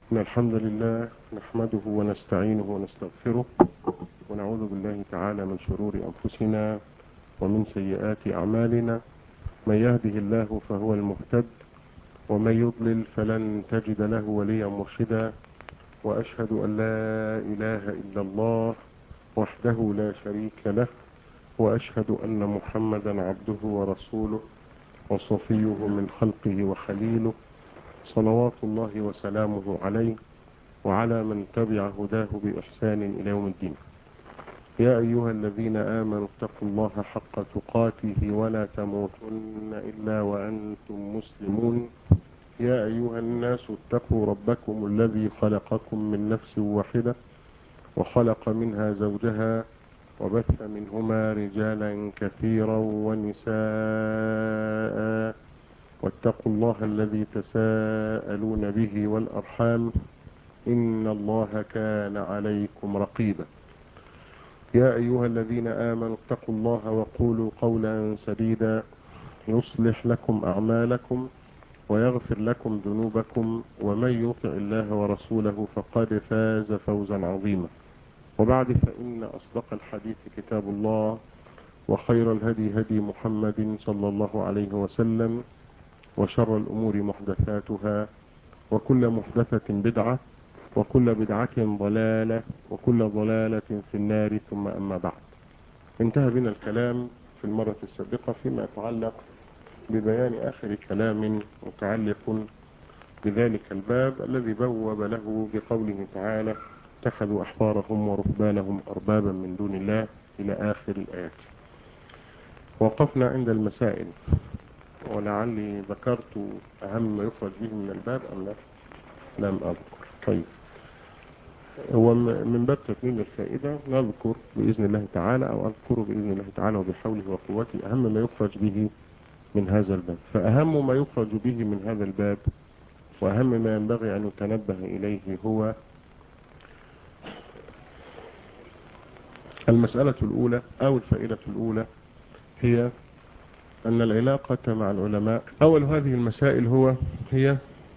إن الحمد لله نحمده ونستعينه ونستغفره ونعوذ بالله تعالى من شرور أنفسنا ومن سيئات أعمالنا من يهده الله فهو المهتد ومن يضلل فلن تجد له وليا مرشدا وأشهد أن لا إله إلا الله وحده لا شريك له وأشهد أن محمدا عبده ورسوله وصفيه من خلقه وخليله صلوات الله وسلامه عليه وعلى من تبع هداه بإحسان إلى يوم الدين يا أيها الذين آمنوا اتقوا الله حق تقاته ولا تموتن إلا وأنتم مسلمون يا أيها الناس اتقوا ربكم الذي خلقكم من نفس واحدة وخلق منها زوجها وبث منهما رجالا كثيرا ونساء واتقوا الله الذي تساءلون به والأرحام إن الله كان عليكم رقيبا يا أيها الذين آمنوا اتقوا الله وقولوا قولا سديدا يصلح لكم أعمالكم ويغفر لكم ذنوبكم ومن يطع الله ورسوله فقد فاز فوزا عظيما وبعد فإن أصدق الحديث كتاب الله وخير الهدي هدي محمد صلى الله عليه وسلم وشر الأمور محدثاتها وكل محدثة بدعة وكل بدعة ضلالة وكل ضلالة في النار ثم أما بعد انتهى بنا الكلام في المرة السابقة فيما يتعلق ببيان آخر كلام متعلق بذلك الباب الذي بوب له بقوله تعالى اتخذوا أحبارهم ورهبانهم أربابا من دون الله إلى آخر الآيات وقفنا عند المسائل ولعلي ذكرت أهم ما يخرج به من الباب أم لا لم أذكر طيب هو من باب تكميل الفائدة نذكر بإذن الله تعالى أو أذكر بإذن الله تعالى وبحوله وقوته أهم ما يخرج به من هذا الباب فأهم ما يخرج به من هذا الباب وأهم ما ينبغي أن يتنبه إليه هو المسألة الأولى أو الفائدة الأولى هي أن العلاقة مع العلماء أول هذه المسائل هو هي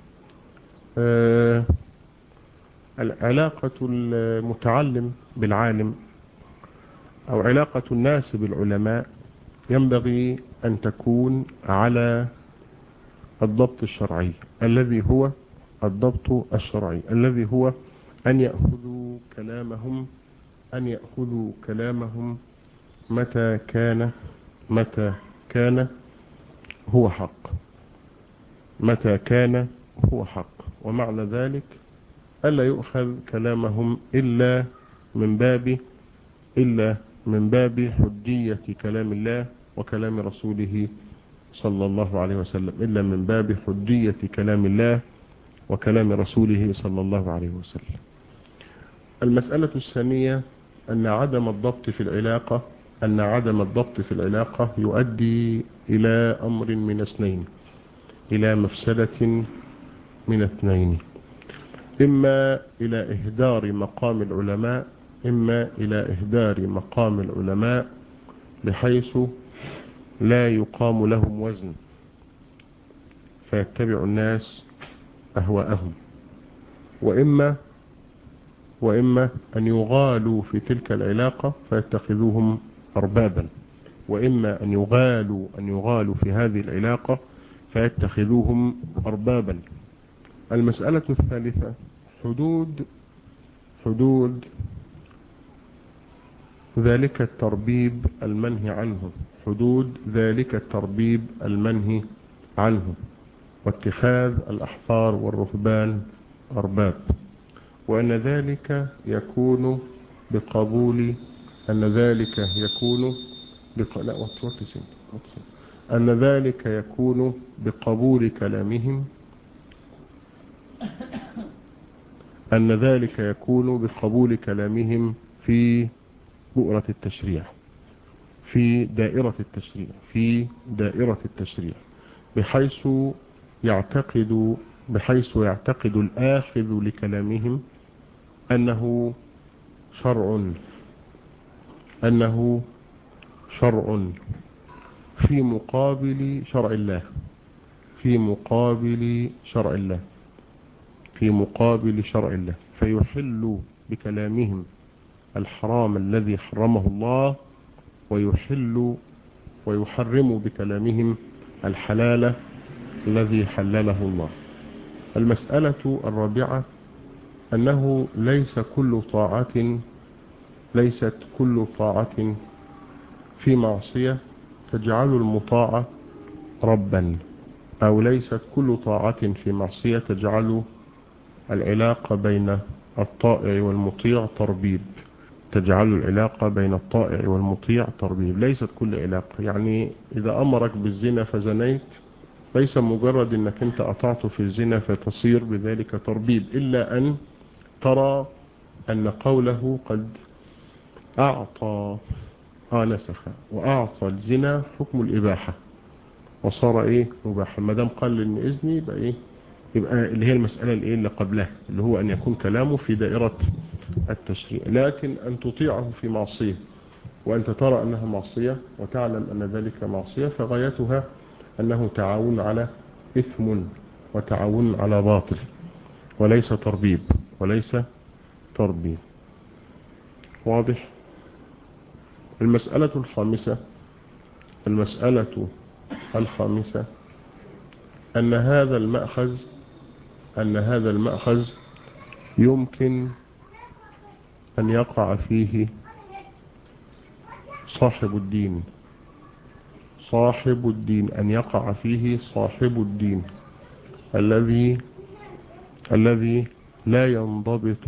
آه العلاقة المتعلم بالعالم أو علاقة الناس بالعلماء ينبغي أن تكون على الضبط الشرعي الذي هو الضبط الشرعي الذي هو أن يأخذوا كلامهم أن يأخذوا كلامهم متى كان متى كان هو حق متى كان هو حق ومعنى ذلك ألا يؤخذ كلامهم إلا من باب إلا من باب حجية كلام الله وكلام رسوله صلى الله عليه وسلم إلا من باب حجية كلام الله وكلام رسوله صلى الله عليه وسلم المسألة الثانية أن عدم الضبط في العلاقة أن عدم الضبط في العلاقة يؤدي إلى أمر من اثنين إلى مفسدة من اثنين إما إلى إهدار مقام العلماء إما إلى إهدار مقام العلماء بحيث لا يقام لهم وزن فيتبع الناس أهواءهم وإما وإما أن يغالوا في تلك العلاقة فيتخذوهم أربابا وإما أن يغالوا أن يغالوا في هذه العلاقة فيتخذوهم أربابا المسألة الثالثة حدود حدود ذلك التربيب المنهي عنه حدود ذلك التربيب المنهي عنه واتخاذ الأحفار والرهبان أرباب وأن ذلك يكون بقبول أن ذلك يكون بق... لا واتسين أن ذلك يكون بقبول كلامهم أن ذلك يكون بقبول كلامهم في بؤرة التشريع في دائرة التشريع في دائرة التشريع بحيث يعتقد بحيث يعتقد الآخذ لكلامهم أنه شرع أنه شرع في مقابل شرع الله في مقابل شرع الله في مقابل شرع الله فيحل بكلامهم الحرام الذي حرمه الله ويحل ويحرم بكلامهم الحلال الذي حلله الله المسألة الرابعة أنه ليس كل طاعة ليست كل طاعة في معصية تجعل المطاع ربا أو ليست كل طاعة في معصية تجعل العلاقة بين الطائع والمطيع تربيب تجعل العلاقة بين الطائع والمطيع تربيب ليست كل علاقة يعني إذا أمرك بالزنا فزنيت ليس مجرد أنك أنت أطعت في الزنا فتصير بذلك تربيب إلا أن ترى أن قوله قد أعطى آنسخ وأعطى الزنا حكم الإباحة وصار إيه مباحا ما دام قال إن إذني يبقى إيه يبقى اللي هي المسألة الإيه اللي قبلها اللي هو أن يكون كلامه في دائرة التشريع لكن أن تطيعه في معصية وأنت ترى أنها معصية وتعلم أن ذلك معصية فغايتها أنه تعاون على إثم وتعاون على باطل وليس تربيب وليس تربيب واضح المسألة الخامسة المسألة الخامسة أن هذا المأخذ أن هذا المأخذ يمكن أن يقع فيه صاحب الدين صاحب الدين أن يقع فيه صاحب الدين الذي الذي لا ينضبط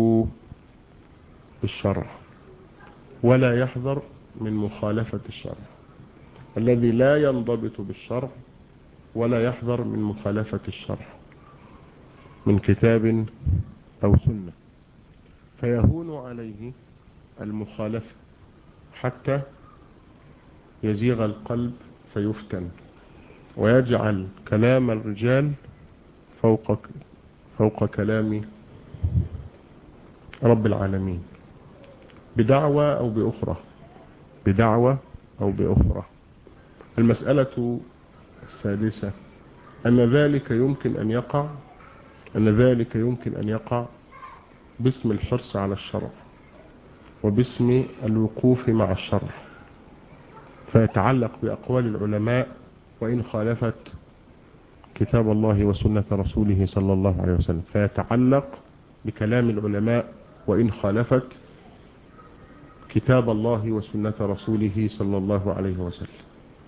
بالشرع ولا يحذر من مخالفة الشرع الذي لا ينضبط بالشرع ولا يحذر من مخالفة الشرع من كتاب أو سنة فيهون عليه المخالفة حتى يزيغ القلب فيفتن ويجعل كلام الرجال فوق فوق كلام رب العالمين بدعوة أو بأخرى بدعوة أو بأخرى المسألة السادسة أن ذلك يمكن أن يقع أن ذلك يمكن أن يقع باسم الحرص على الشرع وباسم الوقوف مع الشرع فيتعلق بأقوال العلماء وإن خالفت كتاب الله وسنة رسوله صلى الله عليه وسلم فيتعلق بكلام العلماء وإن خالفت كتاب الله وسنة رسوله صلى الله عليه وسلم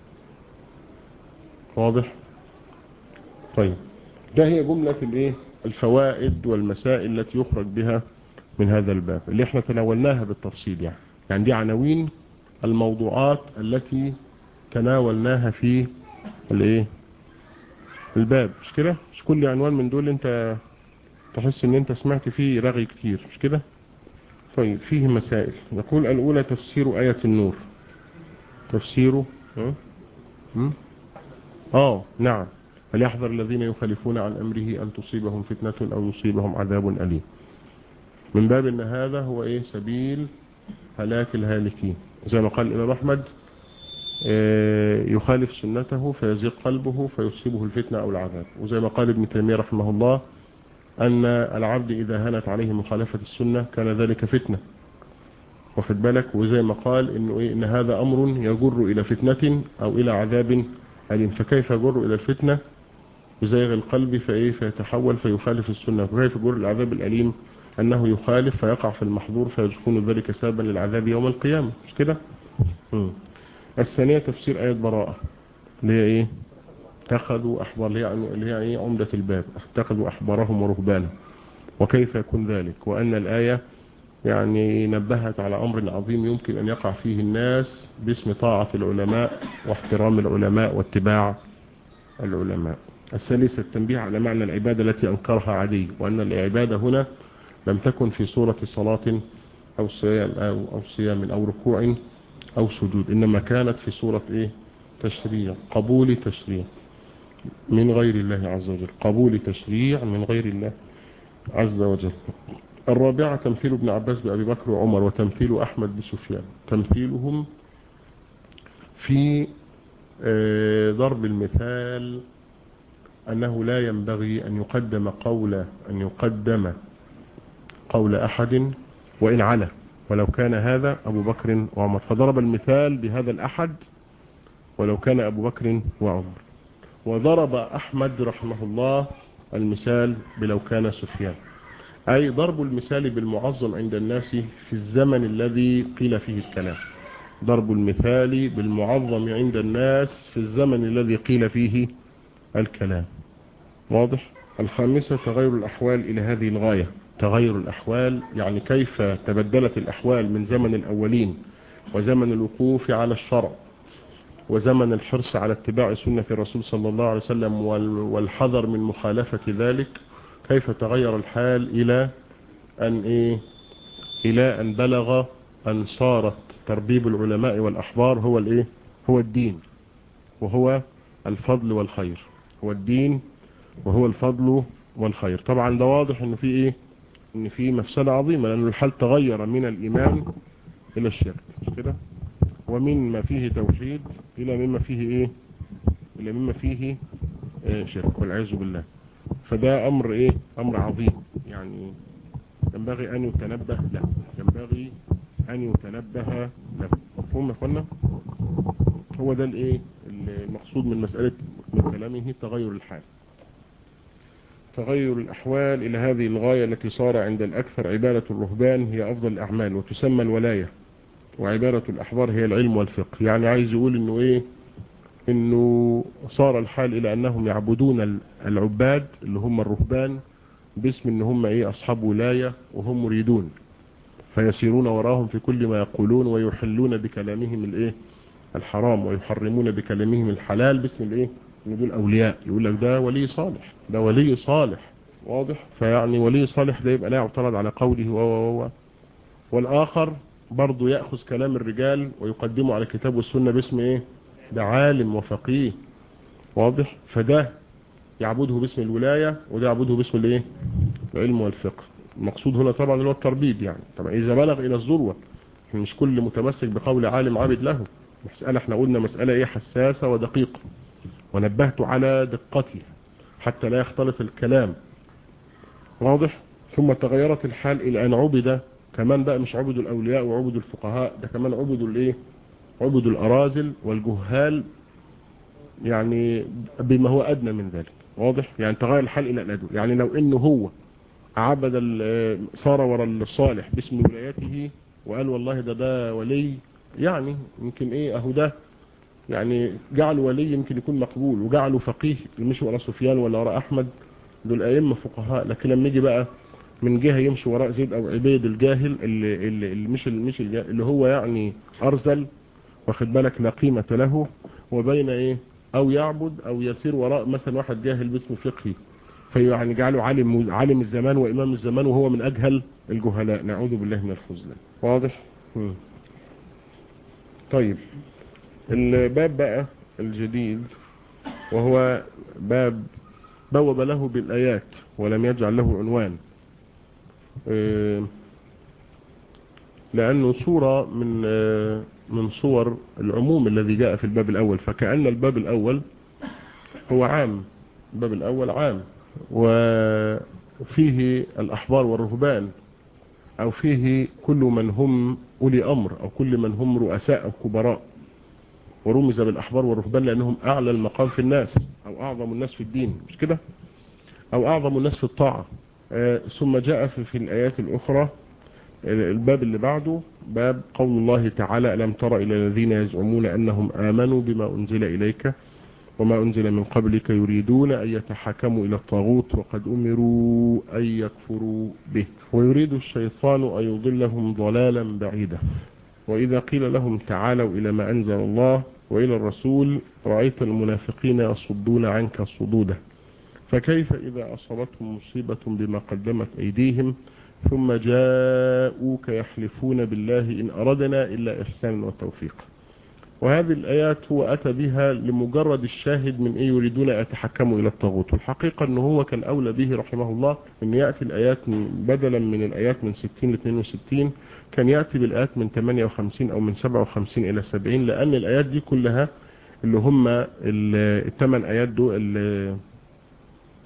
واضح طيب ده هي جملة الايه الفوائد والمسائل التي يخرج بها من هذا الباب اللي احنا تناولناها بالتفصيل يعني يعني دي عناوين الموضوعات التي تناولناها في الايه الباب مش كده مش كل عنوان من دول انت تحس ان انت سمعت فيه رغي كتير مش كده طيب فيه مسائل يقول الاولى تفسير آية النور تفسيره اه, آه نعم فليحذر الذين يخالفون عن أمره أن تصيبهم فتنة أو يصيبهم عذاب أليم من باب أن هذا هو إيه سبيل هلاك الهالكين زي ما قال الإمام أحمد يخالف سنته فيزيق قلبه فيصيبه الفتنة أو العذاب وزي ما قال ابن تيمية رحمه الله أن العبد إذا هنت عليه مخالفة السنة كان ذلك فتنة واخد بالك وزي ما قال إنه إيه إن هذا أمر يجر إلى فتنة أو إلى عذاب أليم فكيف يجر إلى الفتنة بزيغ القلب فإيه فيتحول فيخالف السنة وكيف يجر العذاب الأليم أنه يخالف فيقع في المحظور فيكون ذلك سببا للعذاب يوم القيامة مش كده الثانية تفسير آية براءة اللي هي إيه اتخذوا أحبار اللي هي إيه عمدة الباب اتخذوا أحبارهم ورهبانهم وكيف يكون ذلك وأن الآية يعني نبهت على أمر عظيم يمكن أن يقع فيه الناس باسم طاعة العلماء واحترام العلماء واتباع العلماء الثالثة التنبيه على معنى العبادة التي أنكرها عدي وأن العبادة هنا لم تكن في صورة صلاة أو صيام أو, أو صيام أو ركوع أو سجود إنما كانت في صورة إيه تشريع قبول تشريع من غير الله عز وجل قبول تشريع من غير الله عز وجل الرابعة تمثيل ابن عباس بأبي بكر وعمر وتمثيل أحمد بسفيان تمثيلهم في ضرب المثال أنه لا ينبغي أن يقدم قول أن يقدم قول أحد وإن على ولو كان هذا أبو بكر وعمر فضرب المثال بهذا الأحد ولو كان أبو بكر وعمر وضرب أحمد رحمه الله المثال بلو كان سفيان أي ضرب المثال بالمعظم عند الناس في الزمن الذي قيل فيه الكلام ضرب المثال بالمعظم عند الناس في الزمن الذي قيل فيه الكلام واضح الخامسة تغير الأحوال إلى هذه الغاية تغير الأحوال يعني كيف تبدلت الأحوال من زمن الأولين وزمن الوقوف على الشرع وزمن الحرص على اتباع سنة الرسول صلى الله عليه وسلم والحذر من مخالفة ذلك كيف تغير الحال إلى أن إيه إلى أن بلغ أن صارت تربيب العلماء والأحبار هو الإيه هو الدين وهو الفضل والخير هو الدين وهو الفضل والخير طبعا ده واضح انه في ايه ان في مفسدة عظيمة لان الحال تغير من الايمان الى الشرك مش كده ومن ما فيه توحيد الى مما فيه ايه الى مما فيه إيه شرك والعياذ بالله فده امر ايه امر عظيم يعني ينبغي ان يتنبه له ينبغي ان يتنبه له مفهوم يا اخوانا هو ده الايه المقصود من مسألة من كلامه تغير الحال تغير الأحوال إلى هذه الغاية التي صار عند الأكثر عبادة الرهبان هي أفضل الأعمال وتسمى الولاية وعبادة الأحبار هي العلم والفقه يعني عايز يقول إنه إيه إنه صار الحال إلى أنهم يعبدون العباد اللي هم الرهبان باسم إن هم إيه أصحاب ولاية وهم مريدون فيسيرون وراهم في كل ما يقولون ويحلون بكلامهم الإيه الحرام ويحرمون بكلامهم الحلال باسم الإيه ان دول اولياء يقول لك ده ولي صالح ده ولي صالح واضح فيعني ولي صالح ده يبقى لا يعترض على قوله و و والاخر برضه ياخذ كلام الرجال ويقدمه على الكتاب والسنه باسم ايه ده عالم وفقيه واضح فده يعبده باسم الولايه وده يعبده باسم الايه العلم والفقه المقصود هنا طبعا اللي هو التربيد يعني طبعا اذا بلغ الى الذروه مش كل متمسك بقول عالم عابد له مساله احنا قلنا مساله ايه حساسه ودقيقه ونبهت على دقته حتى لا يختلط الكلام واضح ثم تغيرت الحال الى ان عبد كمان بقى مش عبد الاولياء وعبد الفقهاء ده كمان عبد الايه عبد الارازل والجهال يعني بما هو ادنى من ذلك واضح يعني تغير الحال الى الادنى يعني لو انه هو عبد صار ورا الصالح باسم ولايته وقال والله ده ده ولي يعني يمكن ايه اهو ده يعني جعله ولي يمكن يكون مقبول وجعله فقيه مش وراء سفيان ولا وراء احمد دول ائمه فقهاء لكن لما يجي بقى من جهه يمشي وراء زيد او عبيد الجاهل اللي, اللي, اللي مش مش اللي هو يعني ارذل واخد بالك لا قيمه له وبين ايه او يعبد او يسير وراء مثلا واحد جاهل باسم فقهي فيعني جعله عالم عالم الزمان وامام الزمان وهو من اجهل الجهلاء نعوذ بالله من الخذلان واضح م. طيب الباب بقى الجديد وهو باب بوب له بالآيات ولم يجعل له عنوان لأنه صورة من من صور العموم الذي جاء في الباب الأول فكأن الباب الأول هو عام الباب الأول عام وفيه الأحبار والرهبان أو فيه كل من هم أولي أمر أو كل من هم رؤساء أو كبراء ورمز بالأحبار والرهبان لأنهم أعلى المقام في الناس أو أعظم الناس في الدين مش كده أو أعظم الناس في الطاعة آه ثم جاء في, في الآيات الأخرى الباب اللي بعده باب قول الله تعالى ألم تر إلى الذين يزعمون أنهم آمنوا بما أنزل إليك وما أنزل من قبلك يريدون أن يتحكموا إلى الطاغوت وقد أمروا أن يكفروا به ويريد الشيطان أن يضلهم ضلالا بعيدا وإذا قيل لهم تعالوا إلى ما أنزل الله وإلى الرسول رأيت المنافقين يصدون عنك صدودا فكيف إذا أصابتهم مصيبة بما قدمت أيديهم ثم جاءوك يحلفون بالله إن أردنا إلا إحسانا وتوفيقا وهذه الآيات هو أتى بها لمجرد الشاهد من إيه يريدون أن يتحكموا إلى الطاغوت والحقيقة أنه هو كان أولى به رحمه الله أن يأتي الآيات بدلا من الآيات من 60 ل 62 كان يأتي بالآيات من 58 أو من 57 إلى 70 لأن الآيات دي كلها اللي هم الثمان آيات دول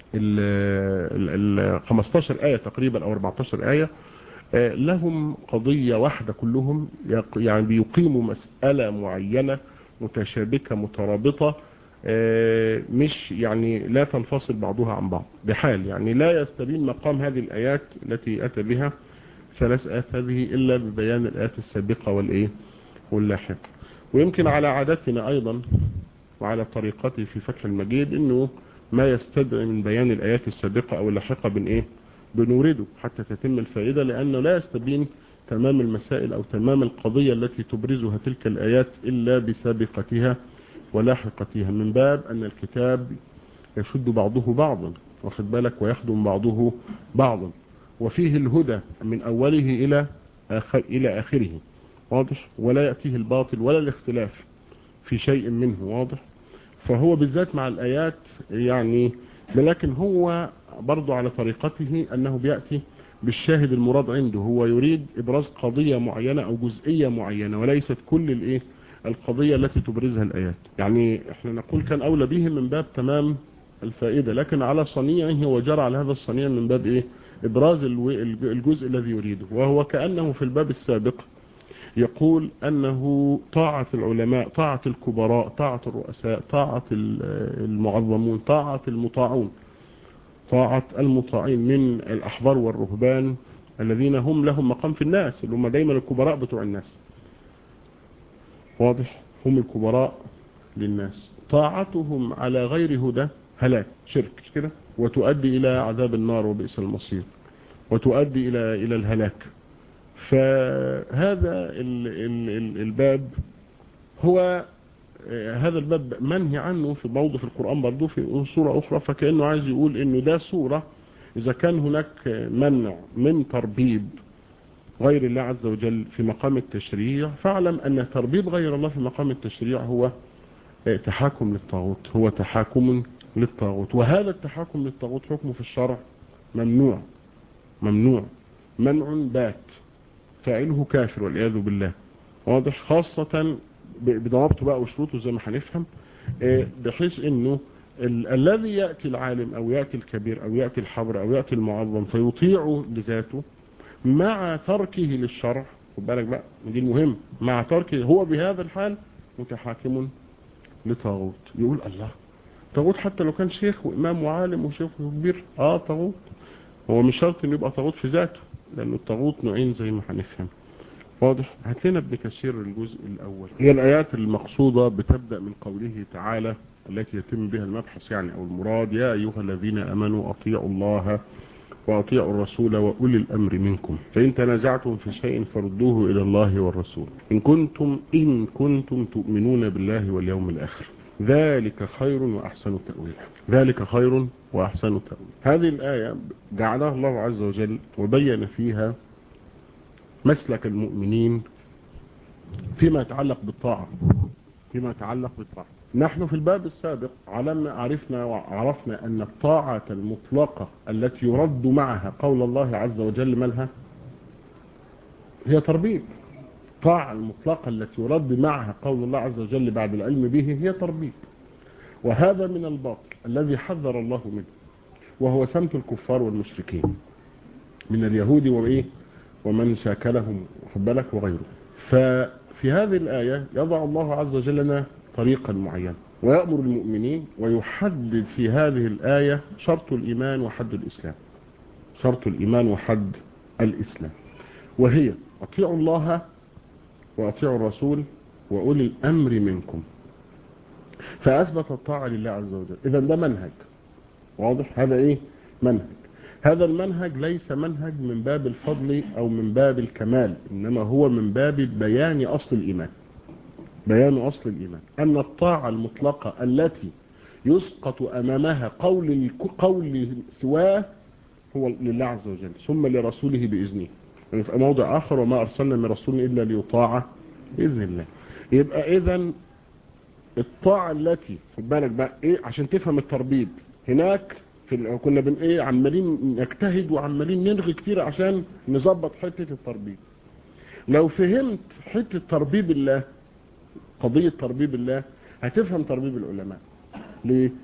ال ال 15 آية تقريبا أو 14 آية لهم قضية واحدة كلهم يعني بيقيموا مسألة معينة متشابكة مترابطة مش يعني لا تنفصل بعضها عن بعض بحال يعني لا يستبين مقام هذه الآيات التي أتى بها ثلاث آيات هذه إلا ببيان الآيات السابقة والإيه واللاحقة ويمكن على عادتنا أيضا وعلى طريقته في فتح المجيد أنه ما يستدعي من بيان الآيات السابقة أو اللاحقة بن إيه بنورده حتى تتم الفائدة لأنه لا يستبين تمام المسائل أو تمام القضية التي تبرزها تلك الآيات إلا بسابقتها ولاحقتها من باب أن الكتاب يشد بعضه بعضا واخد بالك ويخدم بعضه بعضا وفيه الهدى من أوله إلى آخر إلى آخره واضح ولا يأتيه الباطل ولا الاختلاف في شيء منه واضح فهو بالذات مع الآيات يعني لكن هو برضو على طريقته أنه بيأتي بالشاهد المراد عنده هو يريد إبراز قضية معينة أو جزئية معينة وليست كل الإيه القضية التي تبرزها الآيات يعني احنا نقول كان أولى به من باب تمام الفائدة لكن على صنيعه هو جرى على هذا الصنيع من باب إيه إبراز الجزء الذي يريده وهو كأنه في الباب السابق يقول أنه طاعة العلماء طاعة الكبراء طاعة الرؤساء طاعة المعظمون طاعة المطاعون طاعة المطاعين من الأحبار والرهبان الذين هم لهم مقام في الناس اللي هم دايما الكبراء بتوع الناس واضح هم الكبراء للناس طاعتهم على غير هدى هلاك شرك مش كده وتؤدي إلى عذاب النار وبئس المصير وتؤدي إلى إلى الهلاك فهذا ال ال ال الباب هو هذا الباب منهي عنه في موضع في القرآن برضه في صورة أخرى فكأنه عايز يقول إنه ده صورة إذا كان هناك منع من تربيب غير الله عز وجل في مقام التشريع فاعلم أن تربيب غير الله في مقام التشريع هو تحاكم للطاغوت هو تحاكم للطاغوت وهذا التحاكم للطاغوت حكمه في الشرع ممنوع ممنوع منع بات فاعله كافر والعياذ بالله واضح خاصة بضوابطه بقى وشروطه زي ما هنفهم بحيث انه ال الذي يأتي العالم او يأتي الكبير او يأتي الحبر او يأتي المعظم فيطيعه لذاته مع تركه للشرع خد بالك بقى دي المهم مع تركه هو بهذا الحال متحاكم لطاغوت يقول الله طاغوت حتى لو كان شيخ وامام وعالم وشيخ كبير اه طاغوت هو مش شرط انه يبقى طاغوت في ذاته لانه الطاغوت نوعين زي ما هنفهم واضح هات لنا ابن كثير الجزء الاول هي الايات المقصودة بتبدأ من قوله تعالى التي يتم بها المبحث يعني او المراد يا ايها الذين امنوا اطيعوا الله واطيعوا الرسول واولي الامر منكم فان تنازعتم في شيء فردوه الى الله والرسول ان كنتم ان كنتم تؤمنون بالله واليوم الاخر ذلك خير واحسن تأويلا ذلك خير واحسن تأويلا هذه الآية جعلها الله عز وجل وبين فيها مسلك المؤمنين فيما يتعلق بالطاعة فيما يتعلق بالطاعة نحن في الباب السابق علمنا عرفنا وعرفنا أن الطاعة المطلقة التي يرد معها قول الله عز وجل مالها هي تربيب الطاعة المطلقة التي يرد معها قول الله عز وجل بعد العلم به هي تربيب وهذا من الباطل الذي حذر الله منه وهو سمت الكفار والمشركين من اليهود وإيه ومن شاكلهم خد بالك وغيره ففي هذه الآية يضع الله عز وجل لنا طريقا معينا ويأمر المؤمنين ويحدد في هذه الآية شرط الإيمان وحد الإسلام شرط الإيمان وحد الإسلام وهي أطيعوا الله وأطيعوا الرسول وأولي الأمر منكم فأثبت الطاعة لله عز وجل إذا ده منهج واضح هذا إيه منهج هذا المنهج ليس منهج من باب الفضل أو من باب الكمال إنما هو من باب بيان أصل الإيمان بيان أصل الإيمان أن الطاعة المطلقة التي يسقط أمامها قول قول سواه هو لله عز وجل ثم لرسوله بإذنه يعني في موضع آخر وما أرسلنا من رسول إلا ليطاع بإذن الله يبقى إذا الطاعة التي خد بالك بقى إيه عشان تفهم التربيب هناك في كنا بن إيه عمالين نجتهد وعمالين نلغي كتير عشان نظبط حتة التربيب لو فهمت حتة تربيب الله قضية تربيب الله هتفهم تربيب العلماء ليه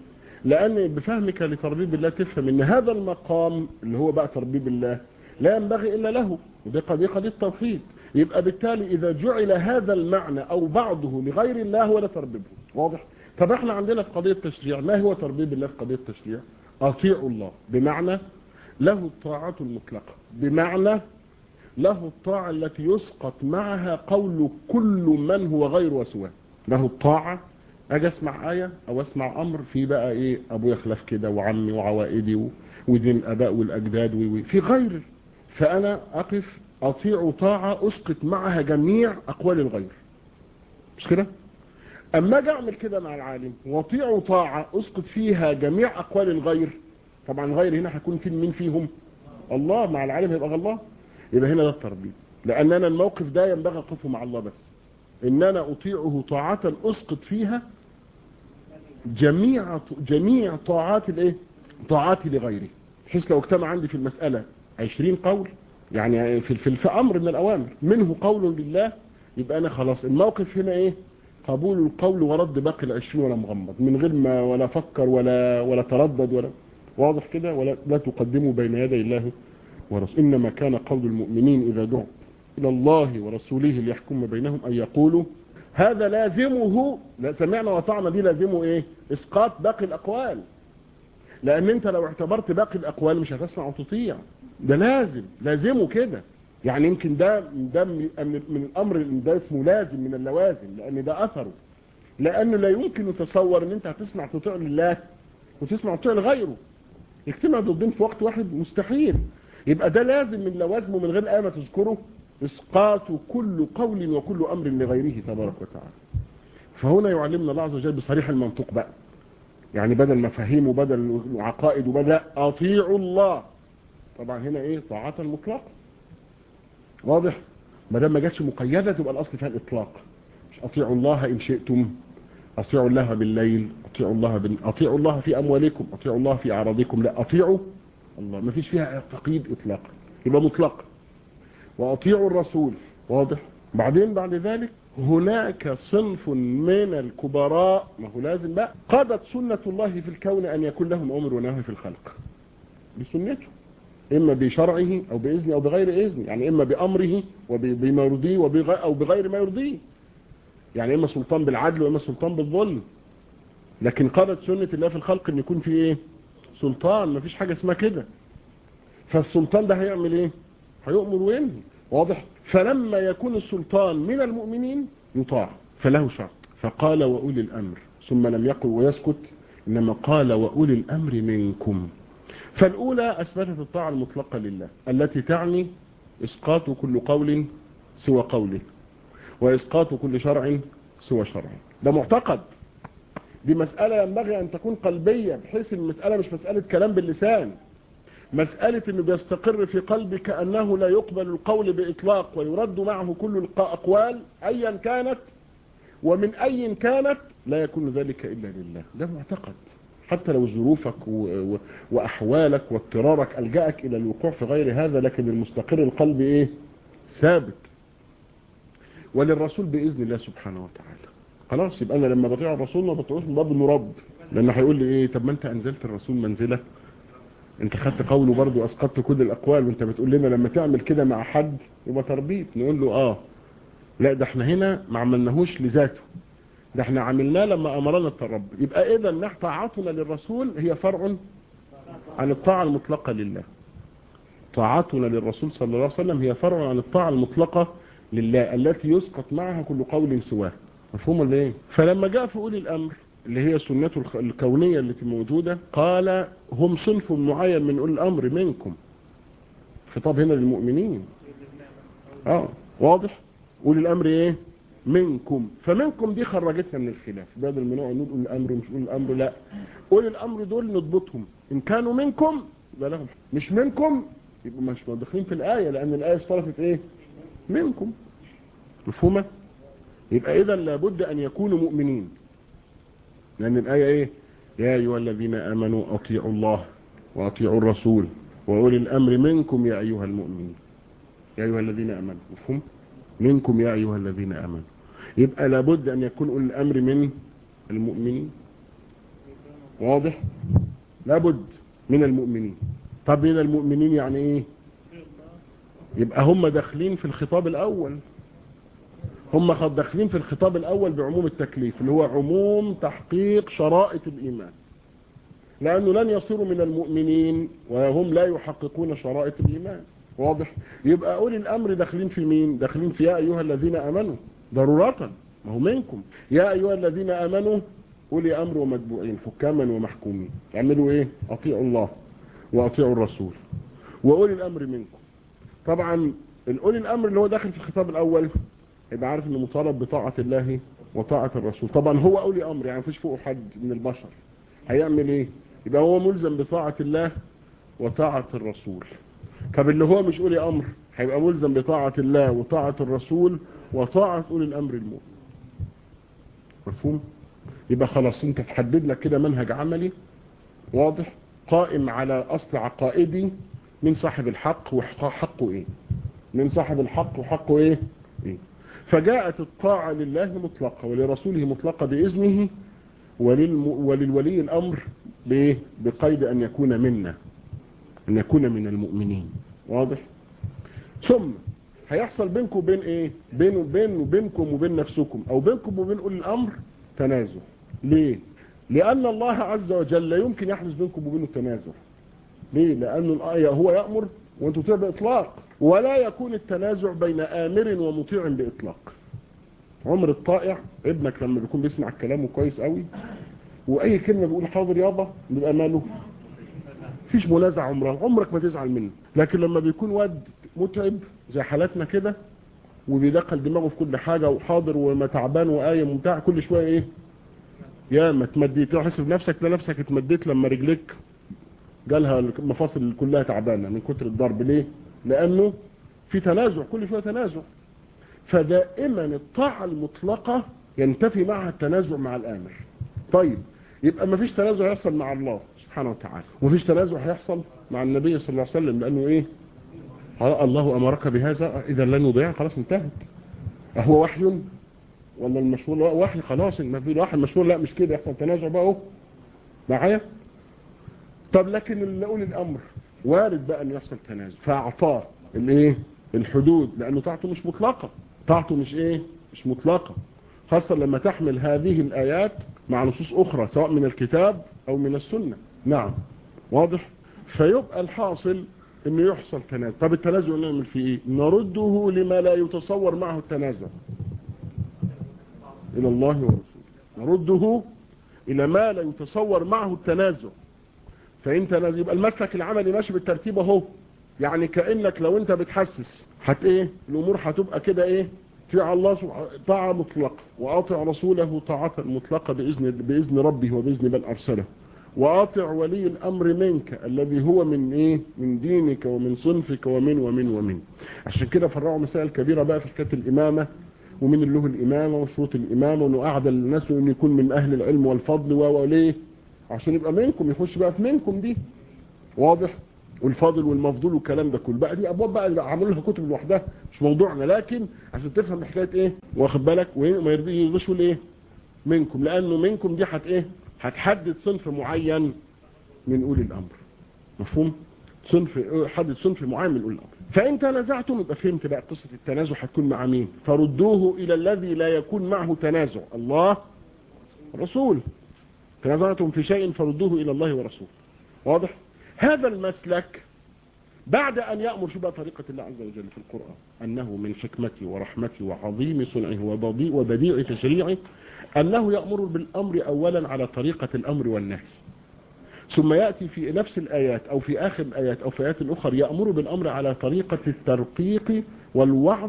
لأن بفهمك لتربيب الله تفهم ان هذا المقام اللي هو بقى تربيب الله لا ينبغي إلا له ودي قضية قضية توحيد يبقى بالتالي إذا جعل هذا المعنى أو بعضه لغير الله هو لا تربيبه واضح طب احنا عندنا في قضية التشريع ما هو تربيب الله في قضية التشريع أطيعوا الله بمعنى له الطاعة المطلقة بمعنى له الطاعة التي يسقط معها قول كل من هو غير وسواه له الطاعة اجي اسمع آية او اسمع امر في بقى ايه ابويا خلاف كده وعمي وعوائدي ودين الاباء والاجداد وفي غير فانا اقف اطيع طاعة اسقط معها جميع اقوال الغير مش كده اما اجي اعمل كده مع العالم واطيع طاعة اسقط فيها جميع اقوال الغير طبعا غير هنا هيكون في مين فيهم الله مع العالم هيبقى الله يبقى هنا ده التربية لان انا الموقف ده ينبغي اقفه مع الله بس ان انا اطيعه طاعة اسقط فيها جميع جميع طاعات الايه طاعاتي لغيري بحيث لو اجتمع عندي في المسألة 20 قول يعني في, في, في امر من الاوامر منه قول لله يبقى انا خلاص الموقف هنا ايه قبول القول ورد باقي العشرين ولا مغمض من غير ما ولا فكر ولا ولا تردد ولا واضح كده ولا لا تقدموا بين يدي الله ورسوله انما كان قول المؤمنين اذا دعوا الى الله ورسوله ليحكم بينهم ان يقولوا هذا لازمه لا سمعنا وطعنا دي لازمه ايه اسقاط باقي الاقوال لان انت لو اعتبرت باقي الاقوال مش هتسمع وتطيع ده لازم لازمه كده يعني يمكن ده ده من, من الامر ده اسمه لازم من اللوازم لان ده اثره لانه لا يمكن يتصور ان انت هتسمع تطيع لله وتسمع تطيع لغيره يجتمع ضدين في وقت واحد مستحيل يبقى ده لازم من لوازمه من غير ايه ما تذكره اسقاط كل قول وكل امر لغيره تبارك وتعالى فهنا يعلمنا الله عز وجل بصريح المنطق بقى يعني بدل مفاهيم وبدل عقائد وبدل اطيعوا الله طبعا هنا ايه طاعة مطلقة واضح ما دام ما جاتش مقيدة تبقى الاصل فيها الاطلاق مش اطيعوا الله ان شئتم اطيعوا الله بالليل اطيعوا الله بال... اطيعوا الله في اموالكم اطيعوا الله في اعراضكم لا اطيعوا الله ما فيش فيها تقييد اطلاقا يبقى مطلق واطيعوا الرسول واضح بعدين بعد ذلك هناك صنف من الكبراء ما هو لازم بقى قضت سنة الله في الكون ان يكون لهم امر ونهي في الخلق بسنته اما بشرعه او باذنه او بغير اذنه يعني اما بامره وبما يرضيه وبغير او بغير ما يرضيه يعني اما سلطان بالعدل واما سلطان بالظلم لكن قضت سنة الله في الخلق ان يكون في ايه سلطان مفيش حاجة اسمها كده فالسلطان ده هيعمل ايه هيؤمر وينهي واضح فلما يكون السلطان من المؤمنين يطاع فله شرط فقال وأولي الأمر ثم لم يقل ويسكت إنما قال وأولي الأمر منكم فالأولى أثبتت الطاعة المطلقة لله التي تعني إسقاط كل قول سوى قوله وإسقاط كل شرع سوى شرعه ده معتقد دي مسألة ينبغي أن تكون قلبية بحيث المسألة مش مسألة كلام باللسان مسألة أنه بيستقر في قلبك أنه لا يقبل القول بإطلاق ويرد معه كل الأقوال أيا كانت ومن أي كانت لا يكون ذلك إلا لله ده معتقد حتى لو ظروفك و... و... وأحوالك واضطرارك ألجأك إلى الوقوع في غير هذا لكن المستقر القلب إيه ثابت وللرسول بإذن الله سبحانه وتعالى خلاص يبقى أنا لما بطيع الرسول ما بطيعوش من باب المرب لأنه هيقول لي إيه طب ما أنت أنزلت الرسول منزلة انت خدت قوله برضو اسقطت كل الاقوال وانت بتقول لنا لما تعمل كده مع حد يبقى تربيط نقول له اه لا ده احنا هنا ما عملناهوش لذاته ده احنا عملناه لما امرنا الترب يبقى اذا طاعتنا للرسول هي فرع عن الطاعة المطلقة لله طاعتنا للرسول صلى الله عليه وسلم هي فرع عن الطاعة المطلقة لله التي يسقط معها كل قول سواه مفهوم ولا ايه فلما جاء في اولي الامر اللي هي سنته الكونية التي موجودة قال هم صنف معين من أولي الأمر منكم خطاب هنا للمؤمنين اه واضح أولي الأمر ايه منكم فمنكم دي خرجتنا من الخلاف بدل ما نقعد نقول أولي الأمر مش أولي الأمر لا أولي الأمر دول نضبطهم إن كانوا منكم يبقى لهم مش منكم يبقوا مش داخلين في الآية لأن الآية اشترطت ايه منكم مفهومة يبقى إذا لابد أن يكونوا مؤمنين لأن الآية إيه يا أيها الذين آمنوا أطيعوا الله وأطيعوا الرسول وأولي الأمر منكم يا أيها المؤمنين يا أيها الذين آمنوا مفهوم منكم يا أيها الذين آمنوا يبقى لابد أن يكون أولي الأمر من المؤمنين واضح لابد من المؤمنين طب من المؤمنين يعني ايه يبقى هم داخلين في الخطاب الاول هم داخلين في الخطاب الاول بعموم التكليف اللي هو عموم تحقيق شرائط الايمان لانه لن يصيروا من المؤمنين وهم لا يحققون شرائط الايمان واضح يبقى اولي الامر داخلين في مين داخلين في يا ايها الذين امنوا ضرورة ما هو منكم يا ايها الذين امنوا اولي امر ومتبوعين حكاما ومحكومين اعملوا ايه اطيعوا الله واطيعوا الرسول واولي الامر منكم طبعا الاولي الامر اللي هو داخل في الخطاب الاول يبقى عارف انه مطالب بطاعة الله وطاعة الرسول طبعا هو اولي امر يعني مفيش فوقه حد من البشر هيعمل ايه يبقى هو ملزم بطاعة الله وطاعة الرسول طب اللي هو مش اولي امر هيبقى ملزم بطاعة الله وطاعة الرسول وطاعة اولي الامر المؤمن مفهوم يبقى خلاص انت تحدد لك كده منهج عملي واضح قائم على اصل عقائدي من صاحب الحق وحقه ايه من صاحب الحق وحقه ايه, إيه؟ فجاءت الطاعة لله مطلقة ولرسوله مطلقة بإذنه وللم... وللولي الأمر بإيه؟ بقيد أن يكون منا أن يكون من المؤمنين واضح ثم هيحصل بينكم وبين ايه بين وبين وبينكم وبين نفسكم او بينكم وبين اولي الامر تنازع ليه لان الله عز وجل لا يمكن يحدث بينكم وبينه تنازع ليه لان الايه هو يامر وانتم تطيعوا باطلاق ولا يكون التنازع بين امر ومطيع باطلاق عمر الطائع ابنك لما بيكون بيسمع كلامه كويس قوي واي كلمه بيقول حاضر يابا بيبقى ماله مفيش منازع عمرها عمرك ما تزعل منه لكن لما بيكون واد متعب زي حالاتنا كده وبيدخل دماغه في كل حاجة وحاضر وما تعبان وقايم وبتاع كل شوية ايه يا ما تمديت تحس بنفسك لنفسك اتمديت لما رجليك جالها المفاصل كلها تعبانة من كتر الضرب ليه لانه في تنازع كل شوية تنازع فدائما الطاعة المطلقة ينتفي معها التنازع مع الامر طيب يبقى ما فيش تنازع يحصل مع الله سبحانه وتعالى ومفيش تنازع هيحصل مع النبي صلى الله عليه وسلم لانه ايه الله امرك بهذا اذا لن يضيع خلاص انتهت هو وحي ولا المشهور وحي خلاص ما في واحد مشهور لا مش كده يحصل تنازع بقى اهو معايا طب لكن اللي اقول الامر وارد بقى ان يحصل تنازع فاعطاه الايه الحدود لانه طاعته مش مطلقه طاعته مش ايه مش مطلقه خاصه لما تحمل هذه الايات مع نصوص اخرى سواء من الكتاب او من السنه نعم واضح فيبقى الحاصل انه يحصل تنازع طب التنازع نعمل فيه ايه نرده لما لا يتصور معه التنازع الى الله ورسوله نرده الى ما لا يتصور معه التنازع فانت لازم يبقى المسلك العملي ماشي بالترتيب اهو يعني كانك لو انت بتحسس هت ايه الامور هتبقى كده ايه في الله طاعه مطلقه واطع رسوله طاعه مطلقه باذن باذن ربه وباذن من ارسله واطع ولي الامر منك الذي هو من ايه من دينك ومن صنفك ومن ومن ومن عشان كده فرعوا مسائل كبيره بقى في حكايه الامامه ومن اللي له الامامه وشروط الامامه وانه اعدل الناس وانه يكون من اهل العلم والفضل وليه عشان يبقى منكم يخش بقى في منكم دي واضح والفاضل والمفضول والكلام ده كله بقى دي ابواب بقى اللي عملوا لها كتب لوحدها مش موضوعنا لكن عشان تفهم حكايه ايه واخد بالك وما يرضيش الايه منكم لانه منكم دي هت ايه هتحدد صنف معين من اولي الامر مفهوم صنف حدد صنف معين من اولي الامر فان تنازعتم يبقى فهمت بقى قصه التنازع هتكون مع مين فردوه الى الذي لا يكون معه تنازع الله رسول تنازعتم في شيء فردوه الى الله ورسوله واضح هذا المسلك بعد أن يأمر شو بقى طريقة الله عز وجل في القرآن أنه من حكمته ورحمته وعظيم صنعه وبديع تشريعه أنه يأمر بالأمر أولا على طريقة الأمر والنهي ثم يأتي في نفس الآيات أو في آخر الآيات أو في آيات أخرى يأمر بالأمر على طريقة الترقيق والوعظ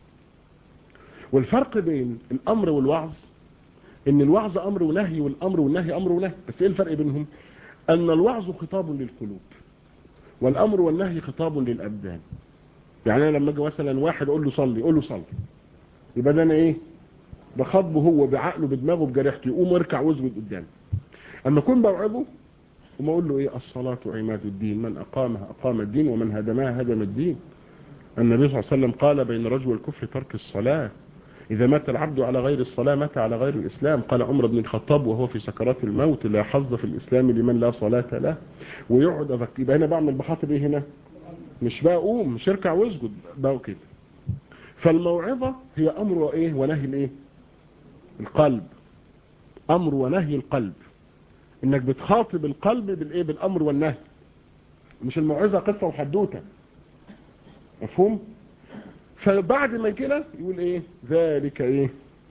والفرق بين الأمر والوعظ إن الوعظ أمر ونهي والأمر والنهي أمر ونهي بس إيه الفرق بينهم أن الوعظ خطاب للقلوب والأمر والنهي خطاب للأبدان يعني أنا لما أجي مثلا واحد أقول له صلي أقول له صلي يبقى ده أنا إيه بخاطبه هو بعقله بدماغه بجريحته يقوم ويركع ويسجد قدامي اما اكون بوعظه وما اقول له ايه الصلاه عماد الدين من اقامها اقام الدين ومن هدمها هدم الدين النبي صلى الله عليه وسلم قال بين الرجل والكفر ترك الصلاه إذا مات العبد على غير الصلاة مات على غير الإسلام قال عمر بن الخطاب وهو في سكرات الموت لا حظ في الإسلام لمن لا صلاة له ويقعد أفك يبقى هنا بعمل بخاطب إيه هنا مش بقى قوم مش اركع واسجد بقى كده فالموعظة هي أمر وإيه ونهي الإيه القلب أمر ونهي القلب إنك بتخاطب القلب بالإيه بالأمر والنهي مش الموعظة قصة وحدوتة مفهوم فبعد ما كده يقول ايه ذلك ايه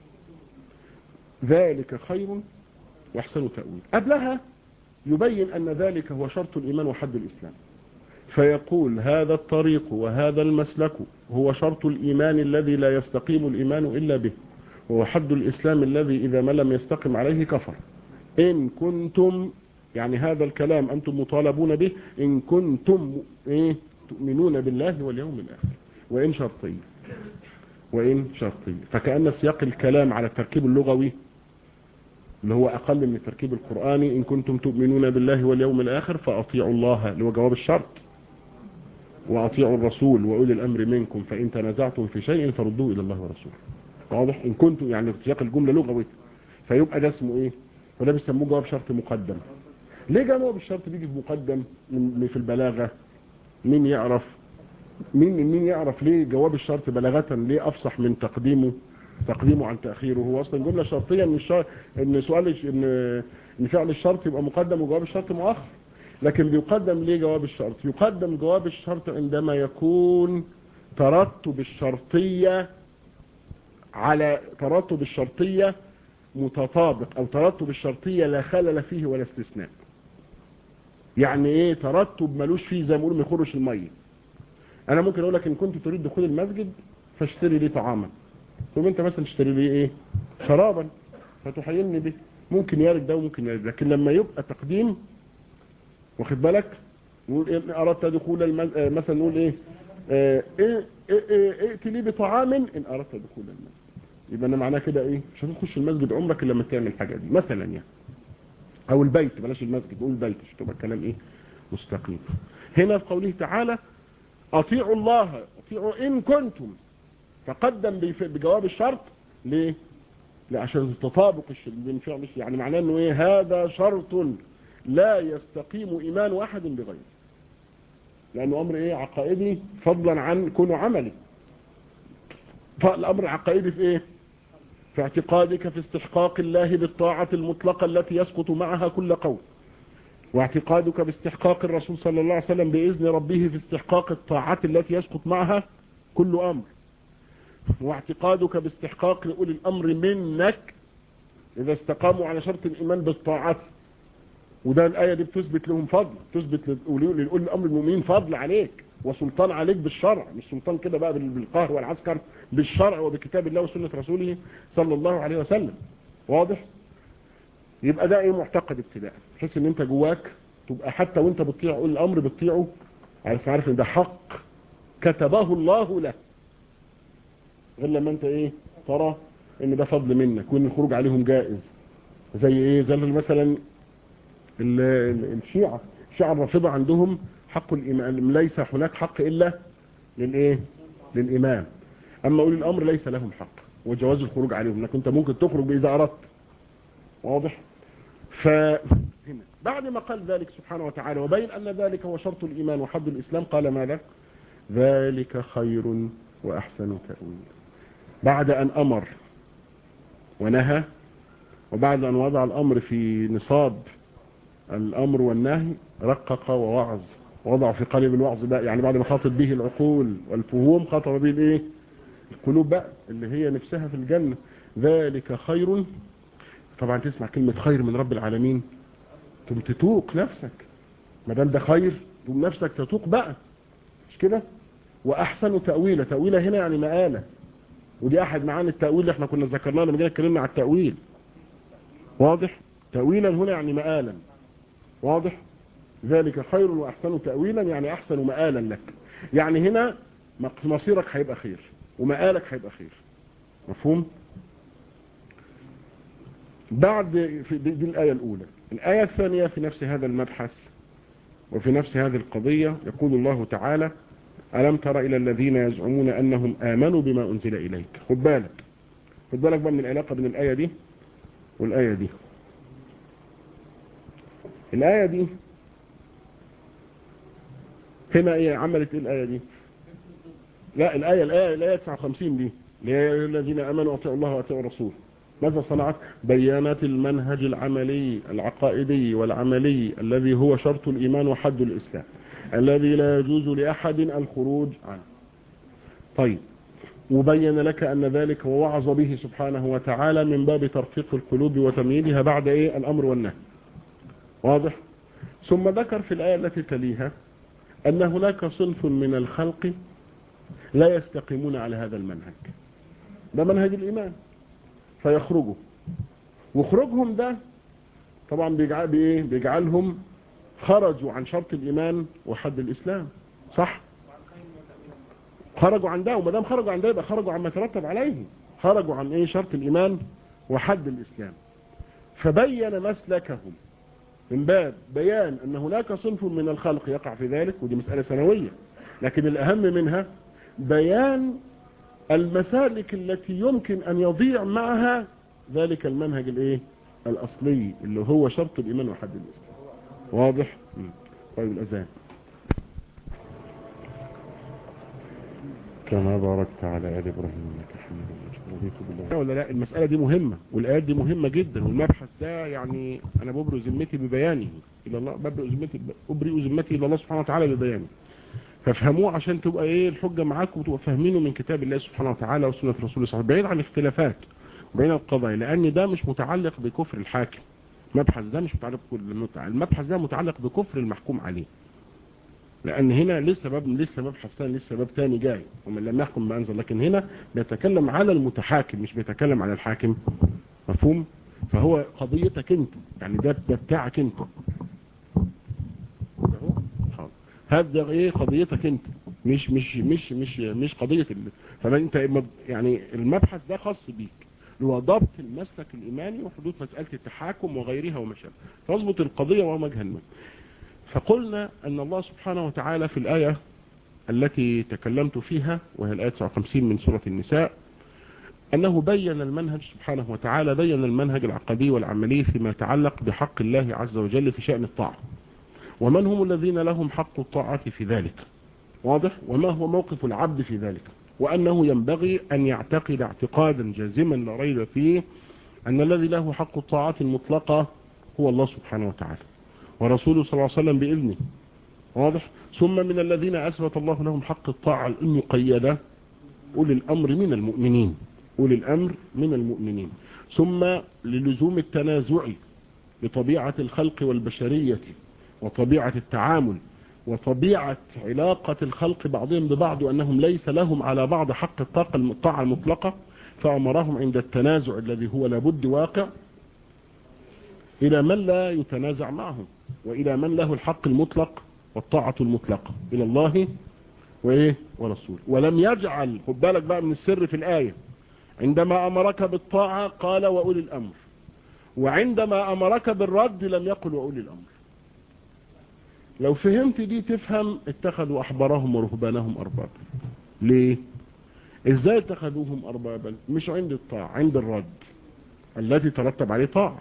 ذلك خير واحسن تأويل قبلها يبين ان ذلك هو شرط الايمان وحد الاسلام فيقول هذا الطريق وهذا المسلك هو شرط الايمان الذي لا يستقيم الايمان الا به وهو حد الاسلام الذي اذا ما لم يستقم عليه كفر ان كنتم يعني هذا الكلام انتم مطالبون به ان كنتم ايه تؤمنون بالله واليوم الاخر وإن شرطية وإن شرطية فكأن سياق الكلام على التركيب اللغوي اللي هو أقل من التركيب القرآني إن كنتم تؤمنون بالله واليوم الآخر فأطيعوا الله اللي هو جواب الشرط وأطيعوا الرسول وأولي الأمر منكم فإن تنازعتم في شيء فردوه إلى الله ورسوله واضح إن كنتم يعني سياق الجملة لغوي فيبقى ده اسمه إيه وده بيسموه جواب شرط مقدم ليه جواب الشرط بيجي في مقدم من في البلاغة مين يعرف مين مين يعرف ليه جواب الشرط بلاغة ليه افصح من تقديمه تقديمه عن تأخيره هو اصلا جملة شرطية ان الشر... ان سؤال ان ان فعل الشرط يبقى مقدم وجواب الشرط مؤخر لكن بيقدم ليه جواب الشرط يقدم جواب الشرط عندما يكون ترتب الشرطية على ترتب الشرطية متطابق او ترتب الشرطية لا خلل فيه ولا استثناء يعني ايه ترتب ملوش فيه زي ما بيقولوا ما يخرش الميه انا ممكن اقول لك ان كنت تريد دخول المسجد فاشتري لي طعاما ثم انت مثلا تشتري لي ايه شرابا فتحيلني به ممكن يرد ده وممكن يرد لكن لما يبقى تقديم واخد بالك نقول إيه اردت دخول المز... آه مثلا نقول ايه اه ايه ايه ايه ائت لي بطعام ان اردت دخول المسجد يبقى انا معناه كده ايه مش هتخش المسجد عمرك الا لما تعمل الحاجه دي مثلا يعني او البيت بلاش المسجد قول البيت مش تبقى الكلام ايه مستقيم هنا في قوله تعالى اطيعوا الله اطيعوا ان كنتم فقدم بجواب الشرط ليه عشان تطابق بين فعل يعني معناه انه ايه هذا شرط لا يستقيم ايمان احد بغيره لانه امر ايه عقائدي فضلا عن كونه عملي فالامر العقائدي في ايه في اعتقادك في استحقاق الله بالطاعة المطلقة التي يسقط معها كل قول واعتقادك باستحقاق الرسول صلى الله عليه وسلم بإذن ربه في استحقاق الطاعات التي يسقط معها كل أمر واعتقادك باستحقاق لأولي الأمر منك إذا استقاموا على شرط الإيمان بالطاعات وده الآية دي بتثبت لهم فضل تثبت لأولي الأمر المؤمنين فضل عليك وسلطان عليك بالشرع مش سلطان كده بقى بالقهر والعسكر بالشرع وبكتاب الله وسنة رسوله صلى الله عليه وسلم واضح يبقى ده ايه معتقد ابتداء تحس ان انت جواك تبقى حتى وانت بتطيع اولي الامر بتطيعه عارف عارف ان ده حق كتبه الله له غير لما انت ايه ترى ان ده فضل منك وان الخروج عليهم جائز زي ايه زي مثلا الشيعة الشيعة الرافضة عندهم حق الإمام ليس هناك حق إلا للإيه للإمام أما أولي الأمر ليس لهم حق وجواز الخروج عليهم لكن أنت ممكن تخرج إذا أردت واضح فهنا بعد ما قال ذلك سبحانه وتعالى وبين أن ذلك هو شرط الإيمان وحد الإسلام قال ماذا ذلك خير وأحسن تأويل بعد أن أمر ونهى وبعد أن وضع الأمر في نصاب الأمر والنهي رقق ووعظ وضع في قلب الوعظ بقى يعني بعد ما خاطب به العقول والفهوم خاطب به الايه القلوب بقى اللي هي نفسها في الجنة ذلك خير طبعا تسمع كلمة خير من رب العالمين تقوم تتوق نفسك ما دام ده خير تقوم نفسك تتوق بقى مش كده واحسن تأويلة تأويلة هنا يعني مقالة ودي احد معاني التأويل اللي احنا كنا ذكرناه لما جينا اتكلمنا على التأويل واضح تأويلا هنا يعني مقالا واضح ذلك خير وأحسن تأويلا يعني أحسن مآلا لك يعني هنا مصيرك هيبقى خير ومآلك هيبقى خير مفهوم بعد في دي, دي الآية الأولى الآية الثانية في نفس هذا المبحث وفي نفس هذه القضية يقول الله تعالى ألم تر إلى الذين يزعمون أنهم آمنوا بما أنزل إليك خد بالك خد بالك بقى من العلاقة بين الآية دي والآية دي الآية دي هنا ايه عملت ايه الآية دي لا الآية الآية الآية 59 دي يا الذين امنوا اطيعوا الله واطيعوا الرسول ماذا صنعت بيانات المنهج العملي العقائدي والعملي الذي هو شرط الإيمان وحد الإسلام الذي لا يجوز لأحد الخروج عنه طيب وبين لك أن ذلك ووعظ به سبحانه وتعالى من باب ترقيق القلوب وتمييزها بعد إيه الأمر والنهي واضح ثم ذكر في الآية التي تليها أن هناك صنف من الخلق لا يستقيمون على هذا المنهج ده منهج الإيمان فيخرجوا وخروجهم ده طبعا بيجعل بإيه بيجعلهم خرجوا عن شرط الإيمان وحد الإسلام صح خرجوا عن ده وما دام خرجوا عن ده يبقى خرجوا عما يترتب عليه خرجوا عن ايه شرط الإيمان وحد الإسلام فبين مسلكهم من باب بيان أن هناك صنف من الخلق يقع في ذلك ودي مسألة سنوية لكن الأهم منها بيان المسالك التي يمكن أن يضيع معها ذلك المنهج الايه الأصلي اللي هو شرط الإيمان وحد الإسلام واضح طيب الأذان كما باركت على آل إبراهيم إنك حميد مجيد بالله ولا لا المسألة دي مهمة والآيات دي مهمة جدا والمبحث ده يعني أنا ببرئ ذمتي ببيانه إلى الله ببرئ ذمتي أبرئ ذمتي إلى الله سبحانه وتعالى ببيانه فافهموه عشان تبقى ايه الحجة معاكم وتبقى فاهمينه من كتاب الله سبحانه وتعالى وسنة رسوله صلى بعيد عن الاختلافات بين القضايا لان ده مش متعلق بكفر الحاكم المبحث ده مش متعلق المبحث ده متعلق بكفر المحكوم عليه لان هنا لسه باب لسه مبحث ثاني لسه باب ثاني جاي ومن لم يحكم ما انزل لكن هنا بيتكلم على المتحاكم مش بيتكلم على الحاكم مفهوم فهو قضيتك انت يعني ده ده بتاعك انت هذا ايه قضيتك انت مش مش مش مش مش قضيه ال... فانت يعني المبحث ده خاص بيك هو ضبط المسلك الايماني وحدوث مساله التحاكم وغيرها وما شابه فاضبط القضيه ووجها ما فقلنا ان الله سبحانه وتعالى في الايه التي تكلمت فيها وهي الايه 59 من سوره النساء أنه بين المنهج سبحانه وتعالى بين المنهج العقدي والعملي فيما يتعلق بحق الله عز وجل في شأن الطاعة ومن هم الذين لهم حق الطاعة في ذلك واضح وما هو موقف العبد في ذلك وأنه ينبغي أن يعتقد اعتقادا جازما لا ريب فيه أن الذي له حق الطاعة المطلقة هو الله سبحانه وتعالى ورسوله صلى الله عليه وسلم بإذنه واضح ثم من الذين أثبت الله لهم حق الطاعة المقيدة أولي الأمر من المؤمنين أولي الأمر من المؤمنين ثم للزوم التنازع لطبيعة الخلق والبشرية وطبيعة التعامل وطبيعة علاقة الخلق بعضهم ببعض وأنهم ليس لهم على بعض حق الطاقة الطاعة المطلقة فأمرهم عند التنازع الذي هو لابد واقع إلى من لا يتنازع معهم وإلى من له الحق المطلق والطاعة المطلقة إلى الله وإيه ورسوله ولم يجعل خد بالك بقى من السر في الآية عندما أمرك بالطاعة قال وأولي الأمر وعندما أمرك بالرد لم يقل وأولي الأمر لو فهمت دي تفهم اتخذوا أحبارهم ورهبانهم أربابا ليه ازاي اتخذوهم أربابا مش عند الطاعة عند الرد التي ترتب عليه طاعة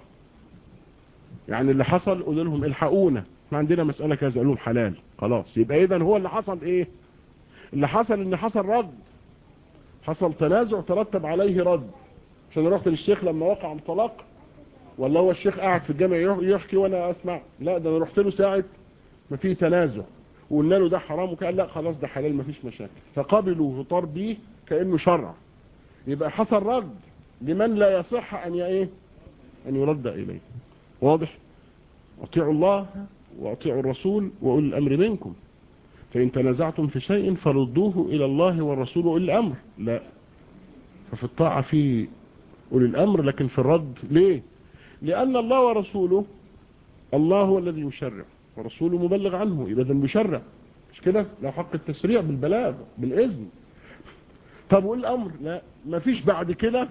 يعني اللي حصل قول لهم الحقونا احنا عندنا مسألة كذا قال لهم حلال خلاص يبقى اذا هو اللي حصل ايه اللي حصل ان حصل رد حصل تنازع ترتب عليه رد عشان رحت للشيخ لما وقع الطلاق ولا هو الشيخ قاعد في الجامع يحكي وانا اسمع لا ده انا رحت له ساعه ما في تنازع وقلنا له ده حرام وقال لا خلاص ده حلال ما فيش مشاكل فقبلوا وطار بيه كانه شرع يبقى حصل رد لمن لا يصح ان ايه ان يرد اليه واضح اطيعوا الله واطيعوا الرسول واولي الامر منكم فإن تنازعتم في شيء فردوه إلى الله والرسول وأولي الأمر لا ففي الطاعة في أولي الأمر لكن في الرد ليه لأن الله ورسوله الله هو الذي يشرع ورسوله مبلغ عنه يبقى ذا بيشرع مش كده له حق التشريع بالبلاغ بالإذن طب وأولي الأمر لا ما فيش بعد كده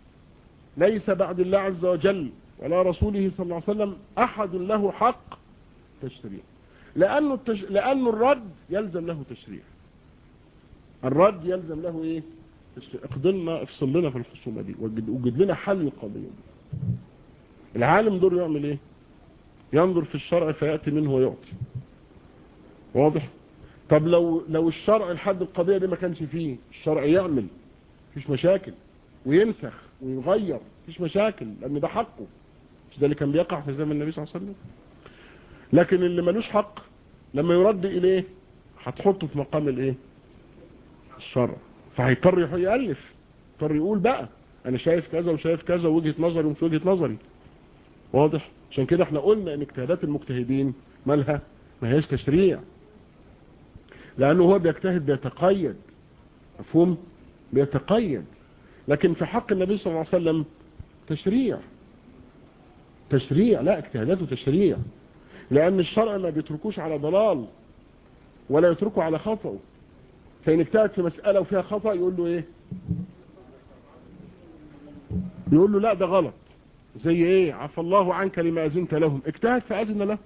ليس بعد الله عز وجل ولا رسوله صلى الله عليه وسلم أحد له حق تشريع لأنه, التش... لأنه الرد يلزم له تشريع الرد يلزم له إيه التشريع اقضي لنا افصل لنا في الخصومة دي وجد, وجد لنا حل القضية دي العالم دور يعمل ايه ينظر في الشرع فيأتي منه ويعطي واضح طب لو لو الشرع لحد القضية دي ما كانش فيه الشرع يعمل مفيش مشاكل وينسخ ويغير مفيش مشاكل لان ده حقه مش ده اللي كان بيقع في زمن النبي صلى الله عليه وسلم لكن اللي ملوش حق لما يرد اليه هتحطه في مقام الايه الشرع فهيضطر يألف يضطر يقول بقى انا شايف كذا وشايف كذا وجهة نظري ومش وجهة نظري واضح عشان كده احنا قلنا ان اجتهادات المجتهدين مالها ما هيش تشريع لانه هو بيجتهد بيتقيد مفهوم بيتقيد لكن في حق النبي صلى الله عليه وسلم تشريع تشريع لا اجتهاداته تشريع لان الشرع ما بيتركوش على ضلال ولا يتركه على خطأ فإن اجتهد في مسألة وفيها خطأ يقول له ايه يقول له لا ده غلط زي ايه عفى الله عنك لما أذنت لهم اجتهد فأذن له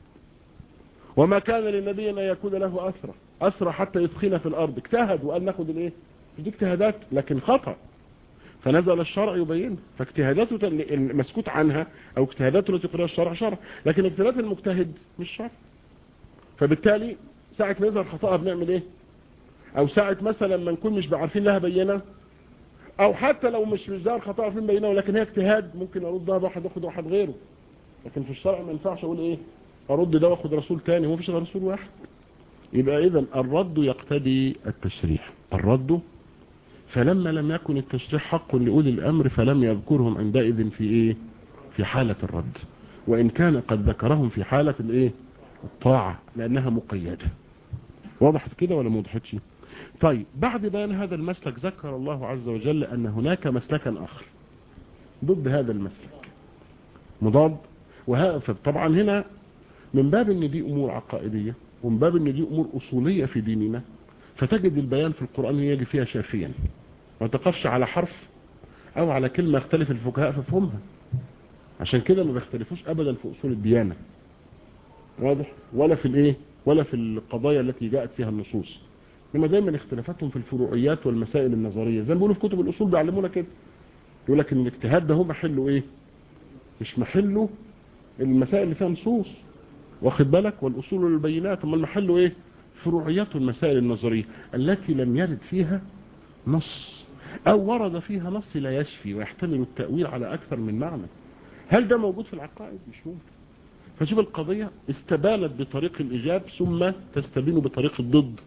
وما كان للنبي أن يكون له أسرى أسرى حتى يدخل في الأرض اجتهد وقال ناخد الايه دي اجتهادات لكن خطأ فنزل الشرع يبين فاجتهاداته المسكوت عنها او اجتهاداته التي قرأها الشرع شرع لكن اجتهادات المجتهد مش شرع فبالتالي ساعة ما يظهر خطأها بنعمل ايه او ساعة مثلا ما نكون مش بعارفين لها بينة او حتى لو مش مش ظهر خطأها فين بينة ولكن هي اجتهاد ممكن اردها واحد واخد واحد غيره لكن في الشرع ما ينفعش اقول ايه ارد ده واخد رسول تاني هو مفيش غير رسول واحد يبقى اذا الرد يقتدي التشريع الرد فلما لم يكن التشريع حق لأولي الأمر فلم يذكرهم عندئذ في إيه في حالة الرد وإن كان قد ذكرهم في حالة الإيه الطاعة لأنها مقيدة وضحت كده ولا ما وضحتش طيب بعد بيان هذا المسلك ذكر الله عز وجل أن هناك مسلكا آخر ضد هذا المسلك مضاد طبعا هنا من باب ان دي امور عقائدية ومن باب ان دي امور اصولية في ديننا فتجد البيان في القرآن يجي فيها شافيا ما تقفش على حرف او على كلمة يختلف الفقهاء في فهمها عشان كده ما بيختلفوش ابدا في اصول الديانة واضح ولا في الايه ولا في القضايا التي جاءت فيها النصوص لما دايما اختلافاتهم في الفروعيات والمسائل النظرية زي ما بيقولوا في كتب الاصول بيعلمونا كده يقول لك ان الاجتهاد ده هو محله ايه مش محله المسائل اللي فيها نصوص واخد بالك والاصول والبينات امال محله ايه فروعيات المسائل النظرية التي لم يرد فيها نص او ورد فيها نص لا يشفي ويحتمل التأويل على اكثر من معنى هل ده موجود في العقائد مش ممكن فشوف القضية استبانت بطريق الاجاب ثم تستبين بطريق الضد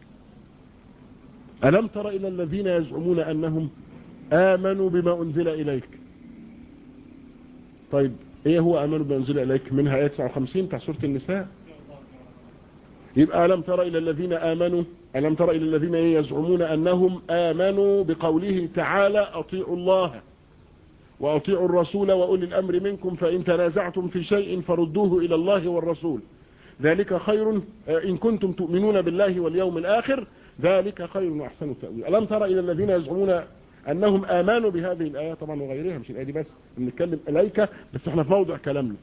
ألم تر إلى الذين يزعمون أنهم آمنوا بما أنزل إليك طيب ايه هو آمنوا بما أنزل إليك منها آية 59 بتاع سورة النساء يبقى ألم تر إلى الذين آمنوا ألم تر إلى الذين يزعمون أنهم آمنوا بقوله تعالى أطيعوا الله وأطيعوا الرسول وأولي الأمر منكم فإن تنازعتم في شيء فردوه إلى الله والرسول ذلك خير إن كنتم تؤمنون بالله واليوم الآخر ذلك خير وأحسن تأويل ألم تر إلى الذين يزعمون أنهم آمنوا بهذه الآية طبعا وغيرها مش الآية دي بس بنتكلم إليك بس احنا في موضع كلامنا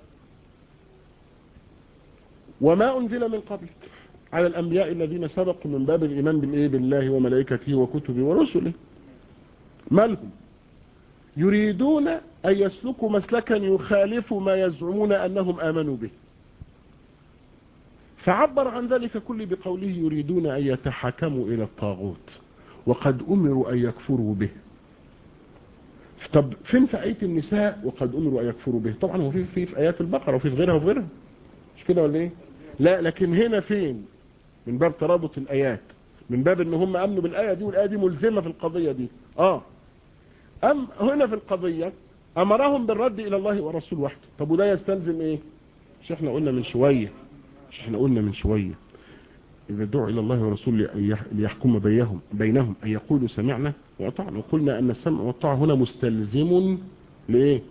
وما أنزل من قبلك على الأنبياء الذين سبقوا من باب الإيمان بالإيه بالله وملائكته وكتبه ورسله ما لهم يريدون أن يسلكوا مسلكا يخالف ما يزعمون أنهم آمنوا به فعبر عن ذلك كل بقوله يريدون أن يتحكموا إلى الطاغوت وقد أمروا أن يكفروا به طب فين في آية النساء وقد أمروا أن يكفروا به طبعا هو في في, في آيات البقرة وفي في غيرها وفي غيرها مش كده ولا ايه لا لكن هنا فين من باب ترابط الآيات من باب ان هم امنوا بالآية دي والآية دي ملزمة في القضية دي اه ام هنا في القضية امرهم بالرد الى الله ورسول وحده طب وده يستلزم ايه مش احنا قلنا من شوية مش احنا قلنا من شوية إذا دعوا إلى الله ورسوله ليحكم بينهم بينهم أن يقولوا سمعنا وأطعنا وقلنا أن السمع والطاعة هنا مستلزم لإيه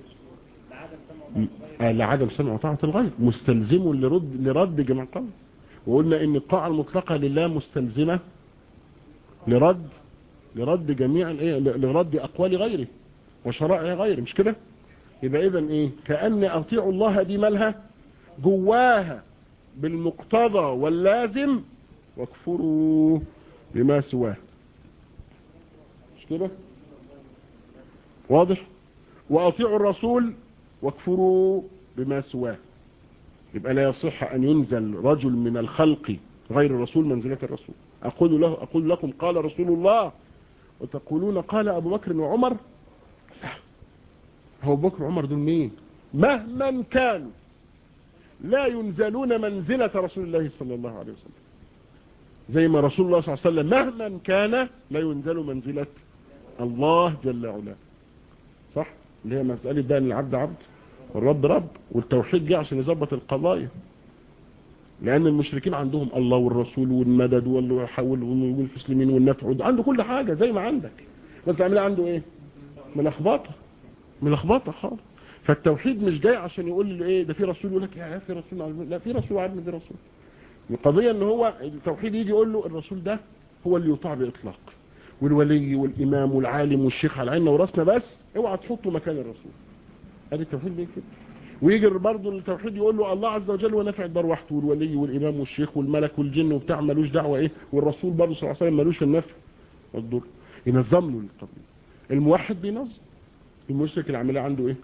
لعدم سمع وطاعة الغير مستلزم لرد, لرد جمع قول وقلنا ان الطاعة المطلقة لله مستلزمة لرد لرد جميع الايه لرد اقوال غيره وشرائع غيره مش كده يبقى اذا ايه كأن اطيعوا الله دي مالها جواها بالمقتضى واللازم واكفروا بما سواه كده واضح واطيعوا الرسول واكفروا بما سواه يبقى لا يصح ان ينزل رجل من الخلق غير الرسول منزلة الرسول اقول له اقول لكم قال رسول الله وتقولون قال ابو بكر وعمر لا هو ابو بكر وعمر دول مين مهما كانوا لا ينزلون منزلة رسول الله صلى الله عليه وسلم زي ما رسول الله صلى الله عليه وسلم مهما كان لا ينزل منزلة الله جل وعلا صح اللي هي مسألة بقى ان العبد عبد والرب رب والتوحيد جه عشان يظبط القضايا لان المشركين عندهم الله والرسول والمدد والحول والمسلمين والنفع عنده كل حاجة زي ما عندك بس تعملها عنده ايه ملخبطة ملخبطة خالص فالتوحيد مش جاي عشان يقول لي ايه ده في رسول يقول لك يا في رسول لا في رسول عارف في رسول القضية ان هو التوحيد يجي يقول له الرسول ده هو اللي يطاع باطلاق والولي والامام والعالم والشيخ على عيننا وراسنا بس اوعى تحطه مكان الرسول ادي التوحيد بيه كده ويجي برضه التوحيد يقول له الله عز وجل هو نافع الدار وحده والولي والامام والشيخ والملك والجن وبتاع ملوش دعوه ايه والرسول برضه صلى الله عليه وسلم ملوش في النفع والضر ينظم له القضيه الموحد بينظم المشرك اللي عاملها عنده ايه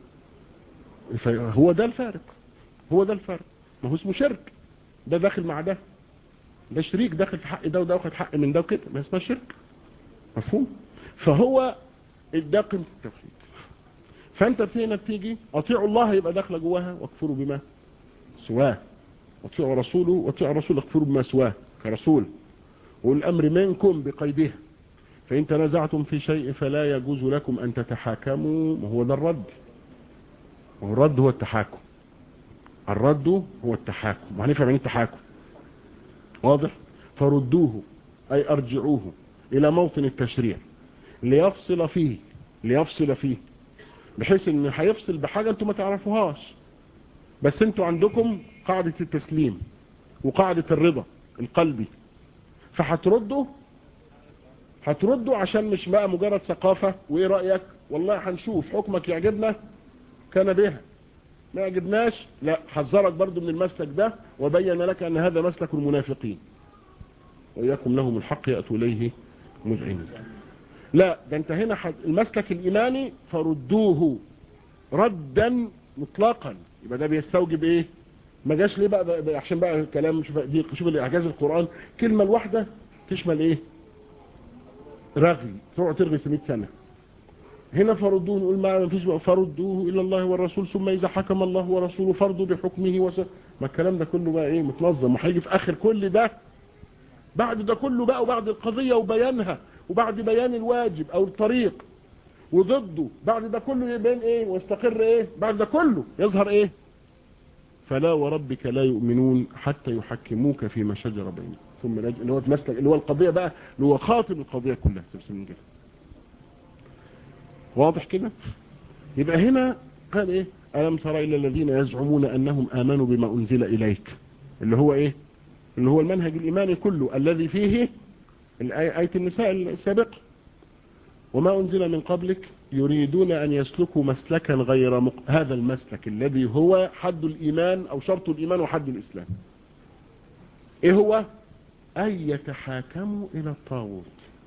هو ده الفارق هو ده الفارق ما هو اسمه شرك ده داخل مع ده ده شريك داخل في حق ده وده واخد حق من ده وكده ما اسمها شرك مفهوم فهو ده قيمه التوحيد فانت فينا بتيجي اطيعوا الله يبقى داخله جواها واكفروا بما سواه اطيعوا رسوله واطيعوا رسوله اكفروا بما سواه كرسول والامر منكم بقيدها فان تنازعتم في شيء فلا يجوز لكم ان تتحاكموا وهو ده الرد والرد هو التحاكم الرد هو التحاكم وهنفهم يعني التحاكم واضح فردوه اي ارجعوه الى موطن التشريع ليفصل فيه ليفصل فيه بحيث ان هيفصل بحاجة انتوا ما تعرفوهاش بس انتوا عندكم قاعدة التسليم وقاعدة الرضا القلبي فهتردوا هتردوا عشان مش بقى مجرد ثقافة وايه رأيك والله هنشوف حكمك يعجبنا كان بها ما يعجبناش لا حذرك برضو من المسلك ده وبين لك ان هذا مسلك المنافقين وإياكم لهم الحق يأتوا إليه مذعنين لا ده انت هنا حد المسلك الإيماني فردوه ردا مطلقا يبقى ده بيستوجب ايه ما جاش ليه بقى, بقى عشان بقى الكلام شوف دي شوف الاعجاز القرآن كلمة الواحدة تشمل ايه رغي تقعد ترغي 100 سنة هنا فردوه نقول ما فيش بقى فردوه الى الله والرسول ثم اذا حكم الله ورسوله فرضوا بحكمه وس... ما الكلام ده كله بقى ايه متنظم وهيجي في اخر كل ده بعد ده كله بقى وبعد القضية وبيانها وبعد بيان الواجب او الطريق وضده بعد ده كله يبين ايه ويستقر ايه بعد ده كله يظهر ايه فلا وربك لا يؤمنون حتى يحكموك فيما شجر بينهم ثم نجد اللي هو تمسك اللي هو القضية بقى اللي هو خاطب القضية كلها تبسم كده واضح كده يبقى هنا قال ايه ألم ترى إلى الذين يزعمون أنهم آمنوا بما أنزل إليك اللي هو ايه اللي هو المنهج الإيماني كله الذي فيه آية النساء السابقة وما أنزل من قبلك يريدون أن يسلكوا مسلكا غير مق... هذا المسلك الذي هو حد الإيمان أو شرط الإيمان وحد الإسلام إيه هو أن يتحاكموا إلى الطاغوت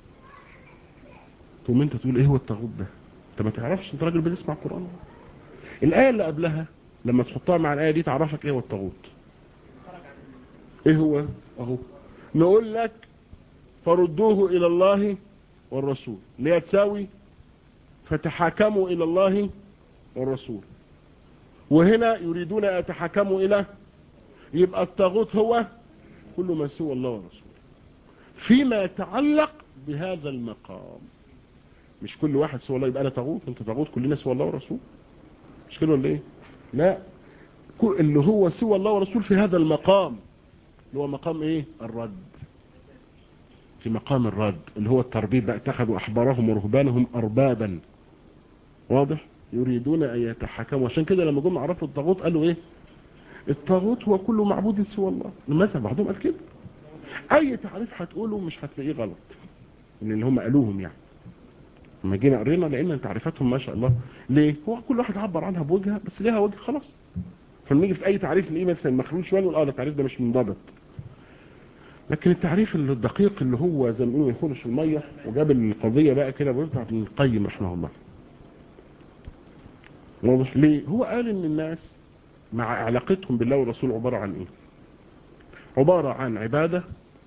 ثم أنت تقول إيه هو الطاغوت ده أنت ما تعرفش أنت راجل بتسمع القرآن الآية اللي قبلها لما تحطها مع الآية دي تعرفك إيه هو الطاغوت إيه هو أهو نقول لك فردوه إلى الله والرسول ليتساوي فتحاكموا إلى الله والرسول وهنا يريدون أن يتحاكموا إلى يبقى الطاغوت هو كل ما سوى الله ورسوله فيما يتعلق بهذا المقام مش كل واحد سوى الله يبقى أنا طاغوت أنت طاغوت كلنا سوى الله ورسول مش كده ولا إيه لا اللي هو سوى الله ورسول في هذا المقام اللي هو مقام إيه الرد في مقام الرد اللي هو التربيب بقى اتخذوا أحبارهم ورهبانهم أربابا واضح يريدون أن يتحكموا عشان كده لما جم عرفوا الطاغوت قالوا إيه الطاغوت هو كل معبود سوى الله مثلا بعضهم قال كده أي تعريف هتقوله مش هتلاقيه غلط من اللي هم قالوهم يعني لما جينا قرينا لأن تعريفاتهم ما شاء الله ليه هو كل واحد عبر عنها بوجهه بس ليها وجه خلاص فلما نيجي في أي تعريف نلاقيه مثلا مخلول شوية نقول اه ده التعريف ده مش منضبط لكن التعريف الدقيق اللي هو زي ما بيقولوا يخرش الميه وجاب القضيه بقى كده بتاع ابن القيم رحمه الله واضح ليه هو قال ان الناس مع علاقتهم بالله والرسول عباره عن ايه عباره عن عباده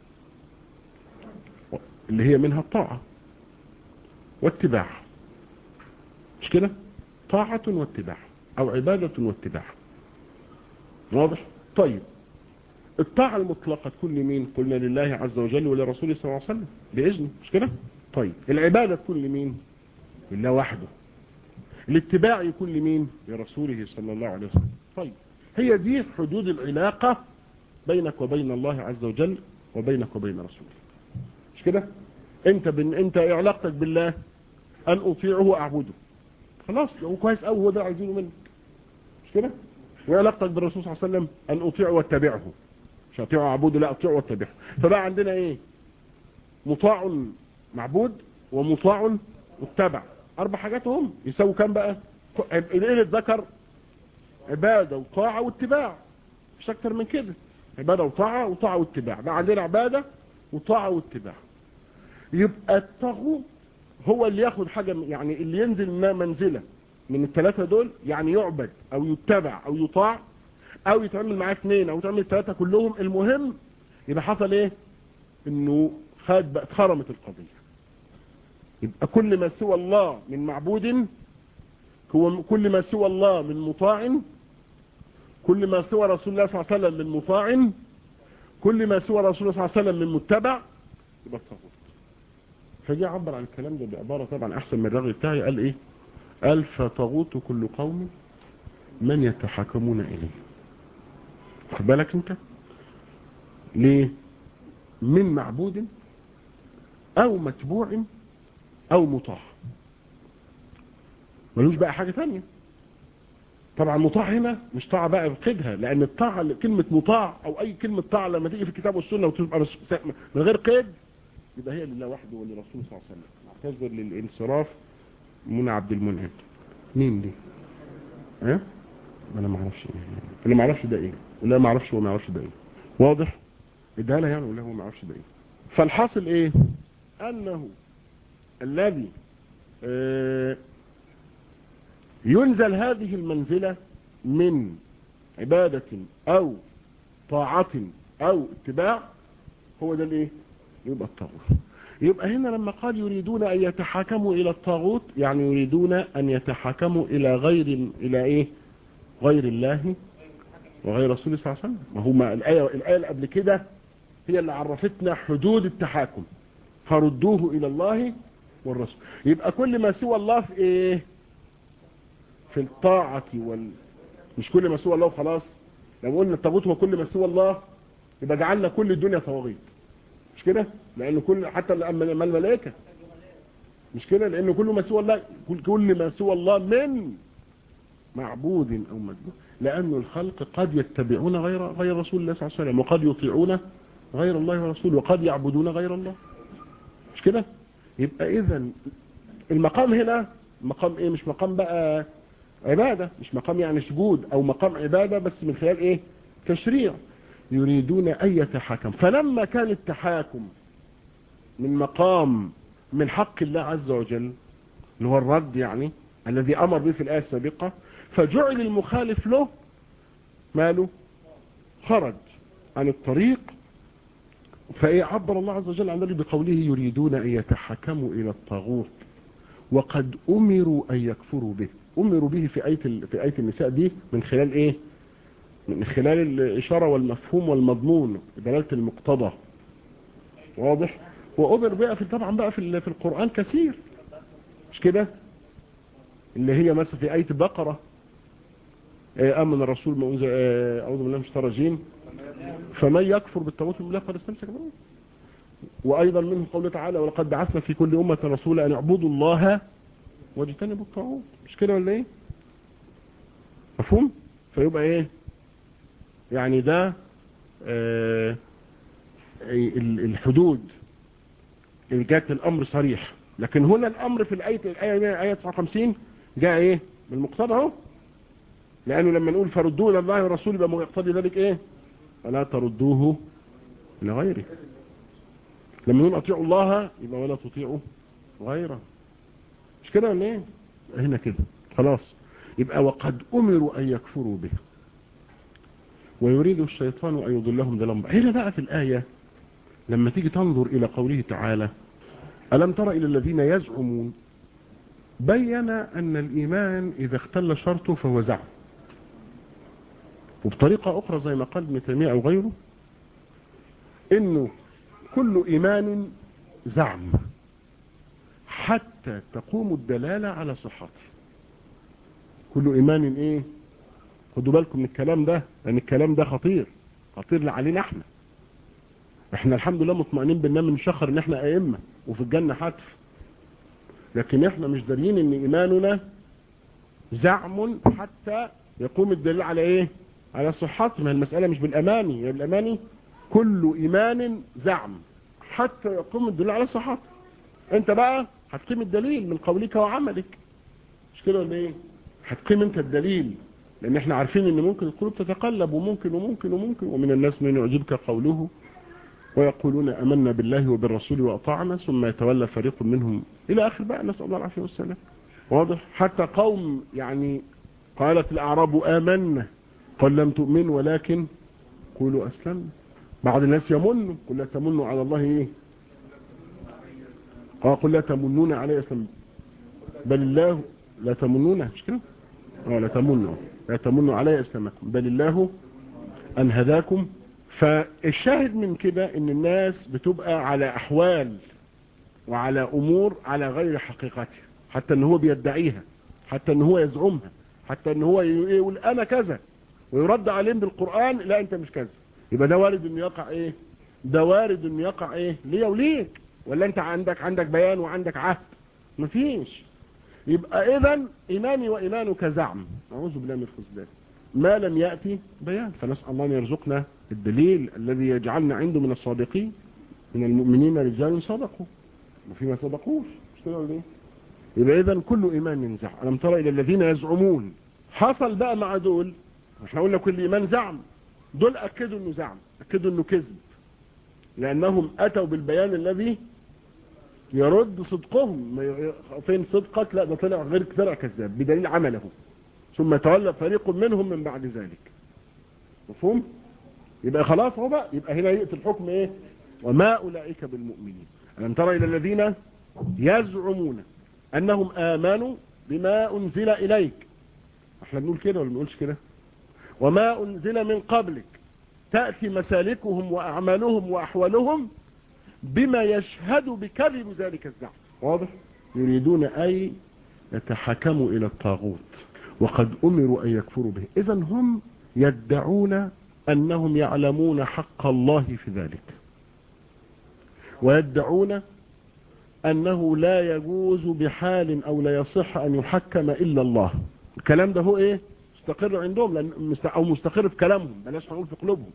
اللي هي منها الطاعه واتباع مش كده طاعه واتباع او عباده واتباع واضح طيب الطاعة المطلقة تكون لمين قلنا لله عز وجل ولرسوله صلى الله عليه وسلم بإذنه مش كده طيب العبادة تكون لمين لله وحده الاتباع يكون لمين لرسوله صلى الله عليه وسلم طيب هي دي حدود العلاقة بينك وبين الله عز وجل وبينك وبين رسوله مش كده انت بن انت إيه علاقتك بالله ان اطيعه واعبده خلاص هو كويس قوي هو ده عايزينه منك مش كده وعلاقتك بالرسول صلى الله عليه وسلم ان اطيعه واتبعه مش اطيعه واعبده لا اطيعه واتبعه فبقى عندنا ايه مطاع معبود ومطاع متبع اربع حاجات هم يساووا كام بقى ايه ذكر عباده وطاعه واتباع مش اكتر من كده عباده وطاعه وطاعه واتباع بقى عندنا عباده وطاعه واتباع يبقى الطاغوت هو اللي ياخد حاجه يعني اللي ينزل ما منزله من الثلاثه دول يعني يعبد او يتبع او يطاع او يتعمل معاه اثنين او يتعمل الثلاثه كلهم المهم يبقى حصل ايه انه خد بقى اتخرمت القضيه يبقى كل ما سوى الله من معبود هو كل ما سوى الله من مطاع كل ما سوى رسول الله صلى الله عليه وسلم من مطاع كل ما سوى رسول الله صلى الله عليه وسلم من متبع يبقى الطاغوت فجاء عبر عن الكلام ده بعباره طبعا احسن من الرغي بتاعي قال ايه قال فطاغوت كل قوم من يتحكمون اليه خد بالك انت ليه من معبود او متبوع او مطاع ملوش بقى حاجة تانية طبعا مطاع هنا مش طاعة بقى بقيدها لان الطاعة كلمة مطاع او اي كلمة طاعة لما تيجي في الكتاب والسنة وتبقى من غير قيد يبقى هي لله وحده ولرسوله صلى الله عليه وسلم اعتذر للانصراف منى عبد المنعم مين دي ايه انا ما اعرفش ايه انا ما اعرفش ده ايه ولا ما اعرفش هو ما يعرفش ده ايه واضح اديها لها يعني ولا هو ما يعرفش ده ايه فالحاصل ايه انه الذي آه ينزل هذه المنزلة من عبادة او طاعة او اتباع هو ده الايه يبقى الطاغوت يبقى هنا لما قال يريدون ان يتحاكموا الى الطاغوت يعني يريدون ان يتحاكموا الى غير الى ايه غير الله وغير رسوله صلى الله عليه وسلم ما هو الآية, الآية اللي قبل كده هي اللي عرفتنا حدود التحاكم فردوه إلى الله والرسول يبقى كل ما سوى الله في إيه في الطاعة وال مش كل ما سوى الله وخلاص لو قلنا الطاغوت هو كل ما سوى الله يبقى جعلنا كل الدنيا طواغيت مش كده لأنه كل حتى ما الملائكة مش كده لأنه كل ما سوى الله كل ما سوى الله من معبود أو مجبور لأن الخلق قد يتبعون غير غير رسول الله صلى الله عليه وسلم وقد يطيعون غير الله ورسوله وقد يعبدون غير الله مش كده يبقى إذا المقام هنا مقام إيه مش مقام بقى عبادة مش مقام يعني سجود أو مقام عبادة بس من خلال إيه تشريع يريدون أن يتحكم فلما كان التحاكم من مقام من حق الله عز وجل اللي هو الرد يعني الذي أمر به في الآية السابقة فجعل المخالف له ماله خرج عن الطريق فإيه عبر الله عز وجل عن ذلك بقوله يريدون أن يتحكموا إلى الطاغوت وقد أمروا أن يكفروا به أمروا به في آية, في آية النساء دي من خلال إيه من خلال الإشارة والمفهوم والمضمون دلالة المقتضى واضح وأمر بقى في طبعا بقى في, في القرآن كثير مش كده اللي هي مثلا في آية البقرة آمن الرسول ما أنزل أعوذ بالله من الشيطان الرجيم فمن يكفر بالطاغوت بالله قد استمسك بالله وأيضا منه قوله تعالى ولقد بعثنا في كل أمة رسولا أن يعبدوا الله واجتنبوا الطاغوت مش كده ولا إيه مفهوم فيبقى إيه يعني ده آه الحدود اللي جات الأمر صريح لكن هنا الأمر في الآية الآية آية 59 جاء إيه بالمقتضى اهو لأنه لما نقول فردوه إلى الله ورسوله يبقى يقتضي ذلك إيه فلا تردوه لغيره لما نقول اطيعوا الله يبقى ولا تطيعوا غيره مش كده ولا ايه هنا كده خلاص يبقى وقد امروا ان يكفروا به ويريد الشيطان ان يضلهم ضلالا هنا بقى في الايه لما تيجي تنظر الى قوله تعالى الم تر الى الذين يزعمون بين ان الايمان اذا اختل شرطه فهو زعم وبطريقه اخرى زي ما قال ابن تيميه او غيره انه كل ايمان زعم حتى تقوم الدلالة على صحته كل ايمان ايه خدوا بالكم من الكلام ده لان الكلام ده خطير خطير علينا احنا احنا الحمد لله مطمئنين بننام من شخر ان احنا ائمه وفي الجنه حتف لكن احنا مش دارين ان ايماننا زعم حتى يقوم الدليل على ايه على صحته ما المساله مش بالاماني هي بالاماني كل ايمان زعم حتى يقوم الدليل على صحته انت بقى هتقيم الدليل من قولك وعملك مش كده ولا ايه هتقيم انت الدليل لان احنا عارفين ان ممكن القلوب تتقلب وممكن وممكن وممكن ومن الناس من يعجبك قوله ويقولون امنا بالله وبالرسول واطعنا ثم يتولى فريق منهم الى اخر بقى نسال الله العافيه والسلام واضح حتى قوم يعني قالت الاعراب امنا قال لم تؤمنوا ولكن قولوا اسلمنا بعض الناس يمنوا قل لا تمنوا على الله ايه اه قل لا تمنون علي اسلام بل الله لا تمنون مش كده اه لا تمنوا لا تمنوا علي اسلامكم بل الله ان هداكم فالشاهد من كده ان الناس بتبقى على احوال وعلى امور على غير حقيقتها حتى ان هو بيدعيها حتى ان هو يزعمها حتى ان هو يقول انا كذا ويرد عليهم بالقرآن لا انت مش كذا يبقى ده وارد انه يقع ايه ده وارد انه يقع ايه ليه وليك ولا انت عندك عندك بيان وعندك عهد مفيش يبقى اذا ايماني وايمانك زعم اعوذ بالله من الخذلان ما لم ياتي بيان فنسال الله ان يرزقنا الدليل الذي يجعلنا عنده من الصادقين من المؤمنين رجال صدقوا وفيما صدقوش مش كده ولا ايه يبقى اذا كل ايمان ينزع الم ترى الى الذين يزعمون حصل بقى مع دول احنا قلنا كل ايمان زعم دول اكدوا انه زعم اكدوا انه كذب لانهم اتوا بالبيان الذي يرد صدقهم فين صدقك لا ده طلع غير طلع كذاب بدليل عمله ثم تولى فريق منهم من بعد ذلك مفهوم يبقى خلاص هو بقى يبقى هنا يأتي الحكم ايه وما اولئك بالمؤمنين ألم ترى الى الذين يزعمون انهم امنوا بما انزل اليك احنا بنقول كده ولا بنقولش كده وما انزل من قبلك تأتي مسالكهم واعمالهم واحوالهم بما يشهد بكذب ذلك الزعم واضح يريدون أن يتحكموا إلى الطاغوت وقد أمروا أن يكفروا به إذا هم يدعون أنهم يعلمون حق الله في ذلك ويدعون أنه لا يجوز بحال أو لا يصح أن يحكم إلا الله الكلام ده هو إيه مستقر عندهم لأن أو مستقر في كلامهم بلاش نقول في قلوبهم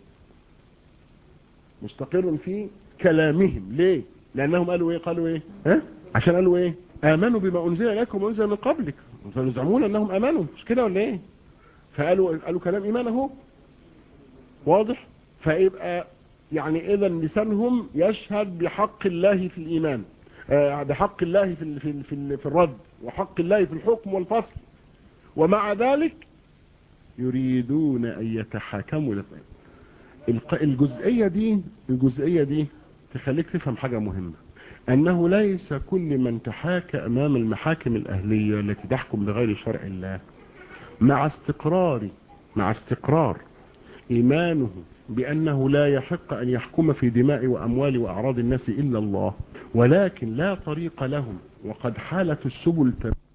مستقر في كلامهم ليه لانهم قالوا ايه قالوا ايه ها عشان قالوا ايه امنوا بما انزل اليكم وانزل من قبلك فيزعمون انهم امنوا مش كده ولا ايه فقالوا قالوا كلام ايمان اهو واضح فيبقى يعني اذا لسانهم يشهد بحق الله في الايمان آه بحق الله في في في, في الرد وحق الله في الحكم والفصل ومع ذلك يريدون ان يتحاكموا الجزئيه دي الجزئيه دي تخليك تفهم حاجة مهمة أنه ليس كل من تحاكى أمام المحاكم الأهلية التي تحكم بغير شرع الله مع استقرار مع استقرار إيمانه بأنه لا يحق أن يحكم في دماء وأموال وأعراض الناس إلا الله ولكن لا طريق لهم وقد حالت السبل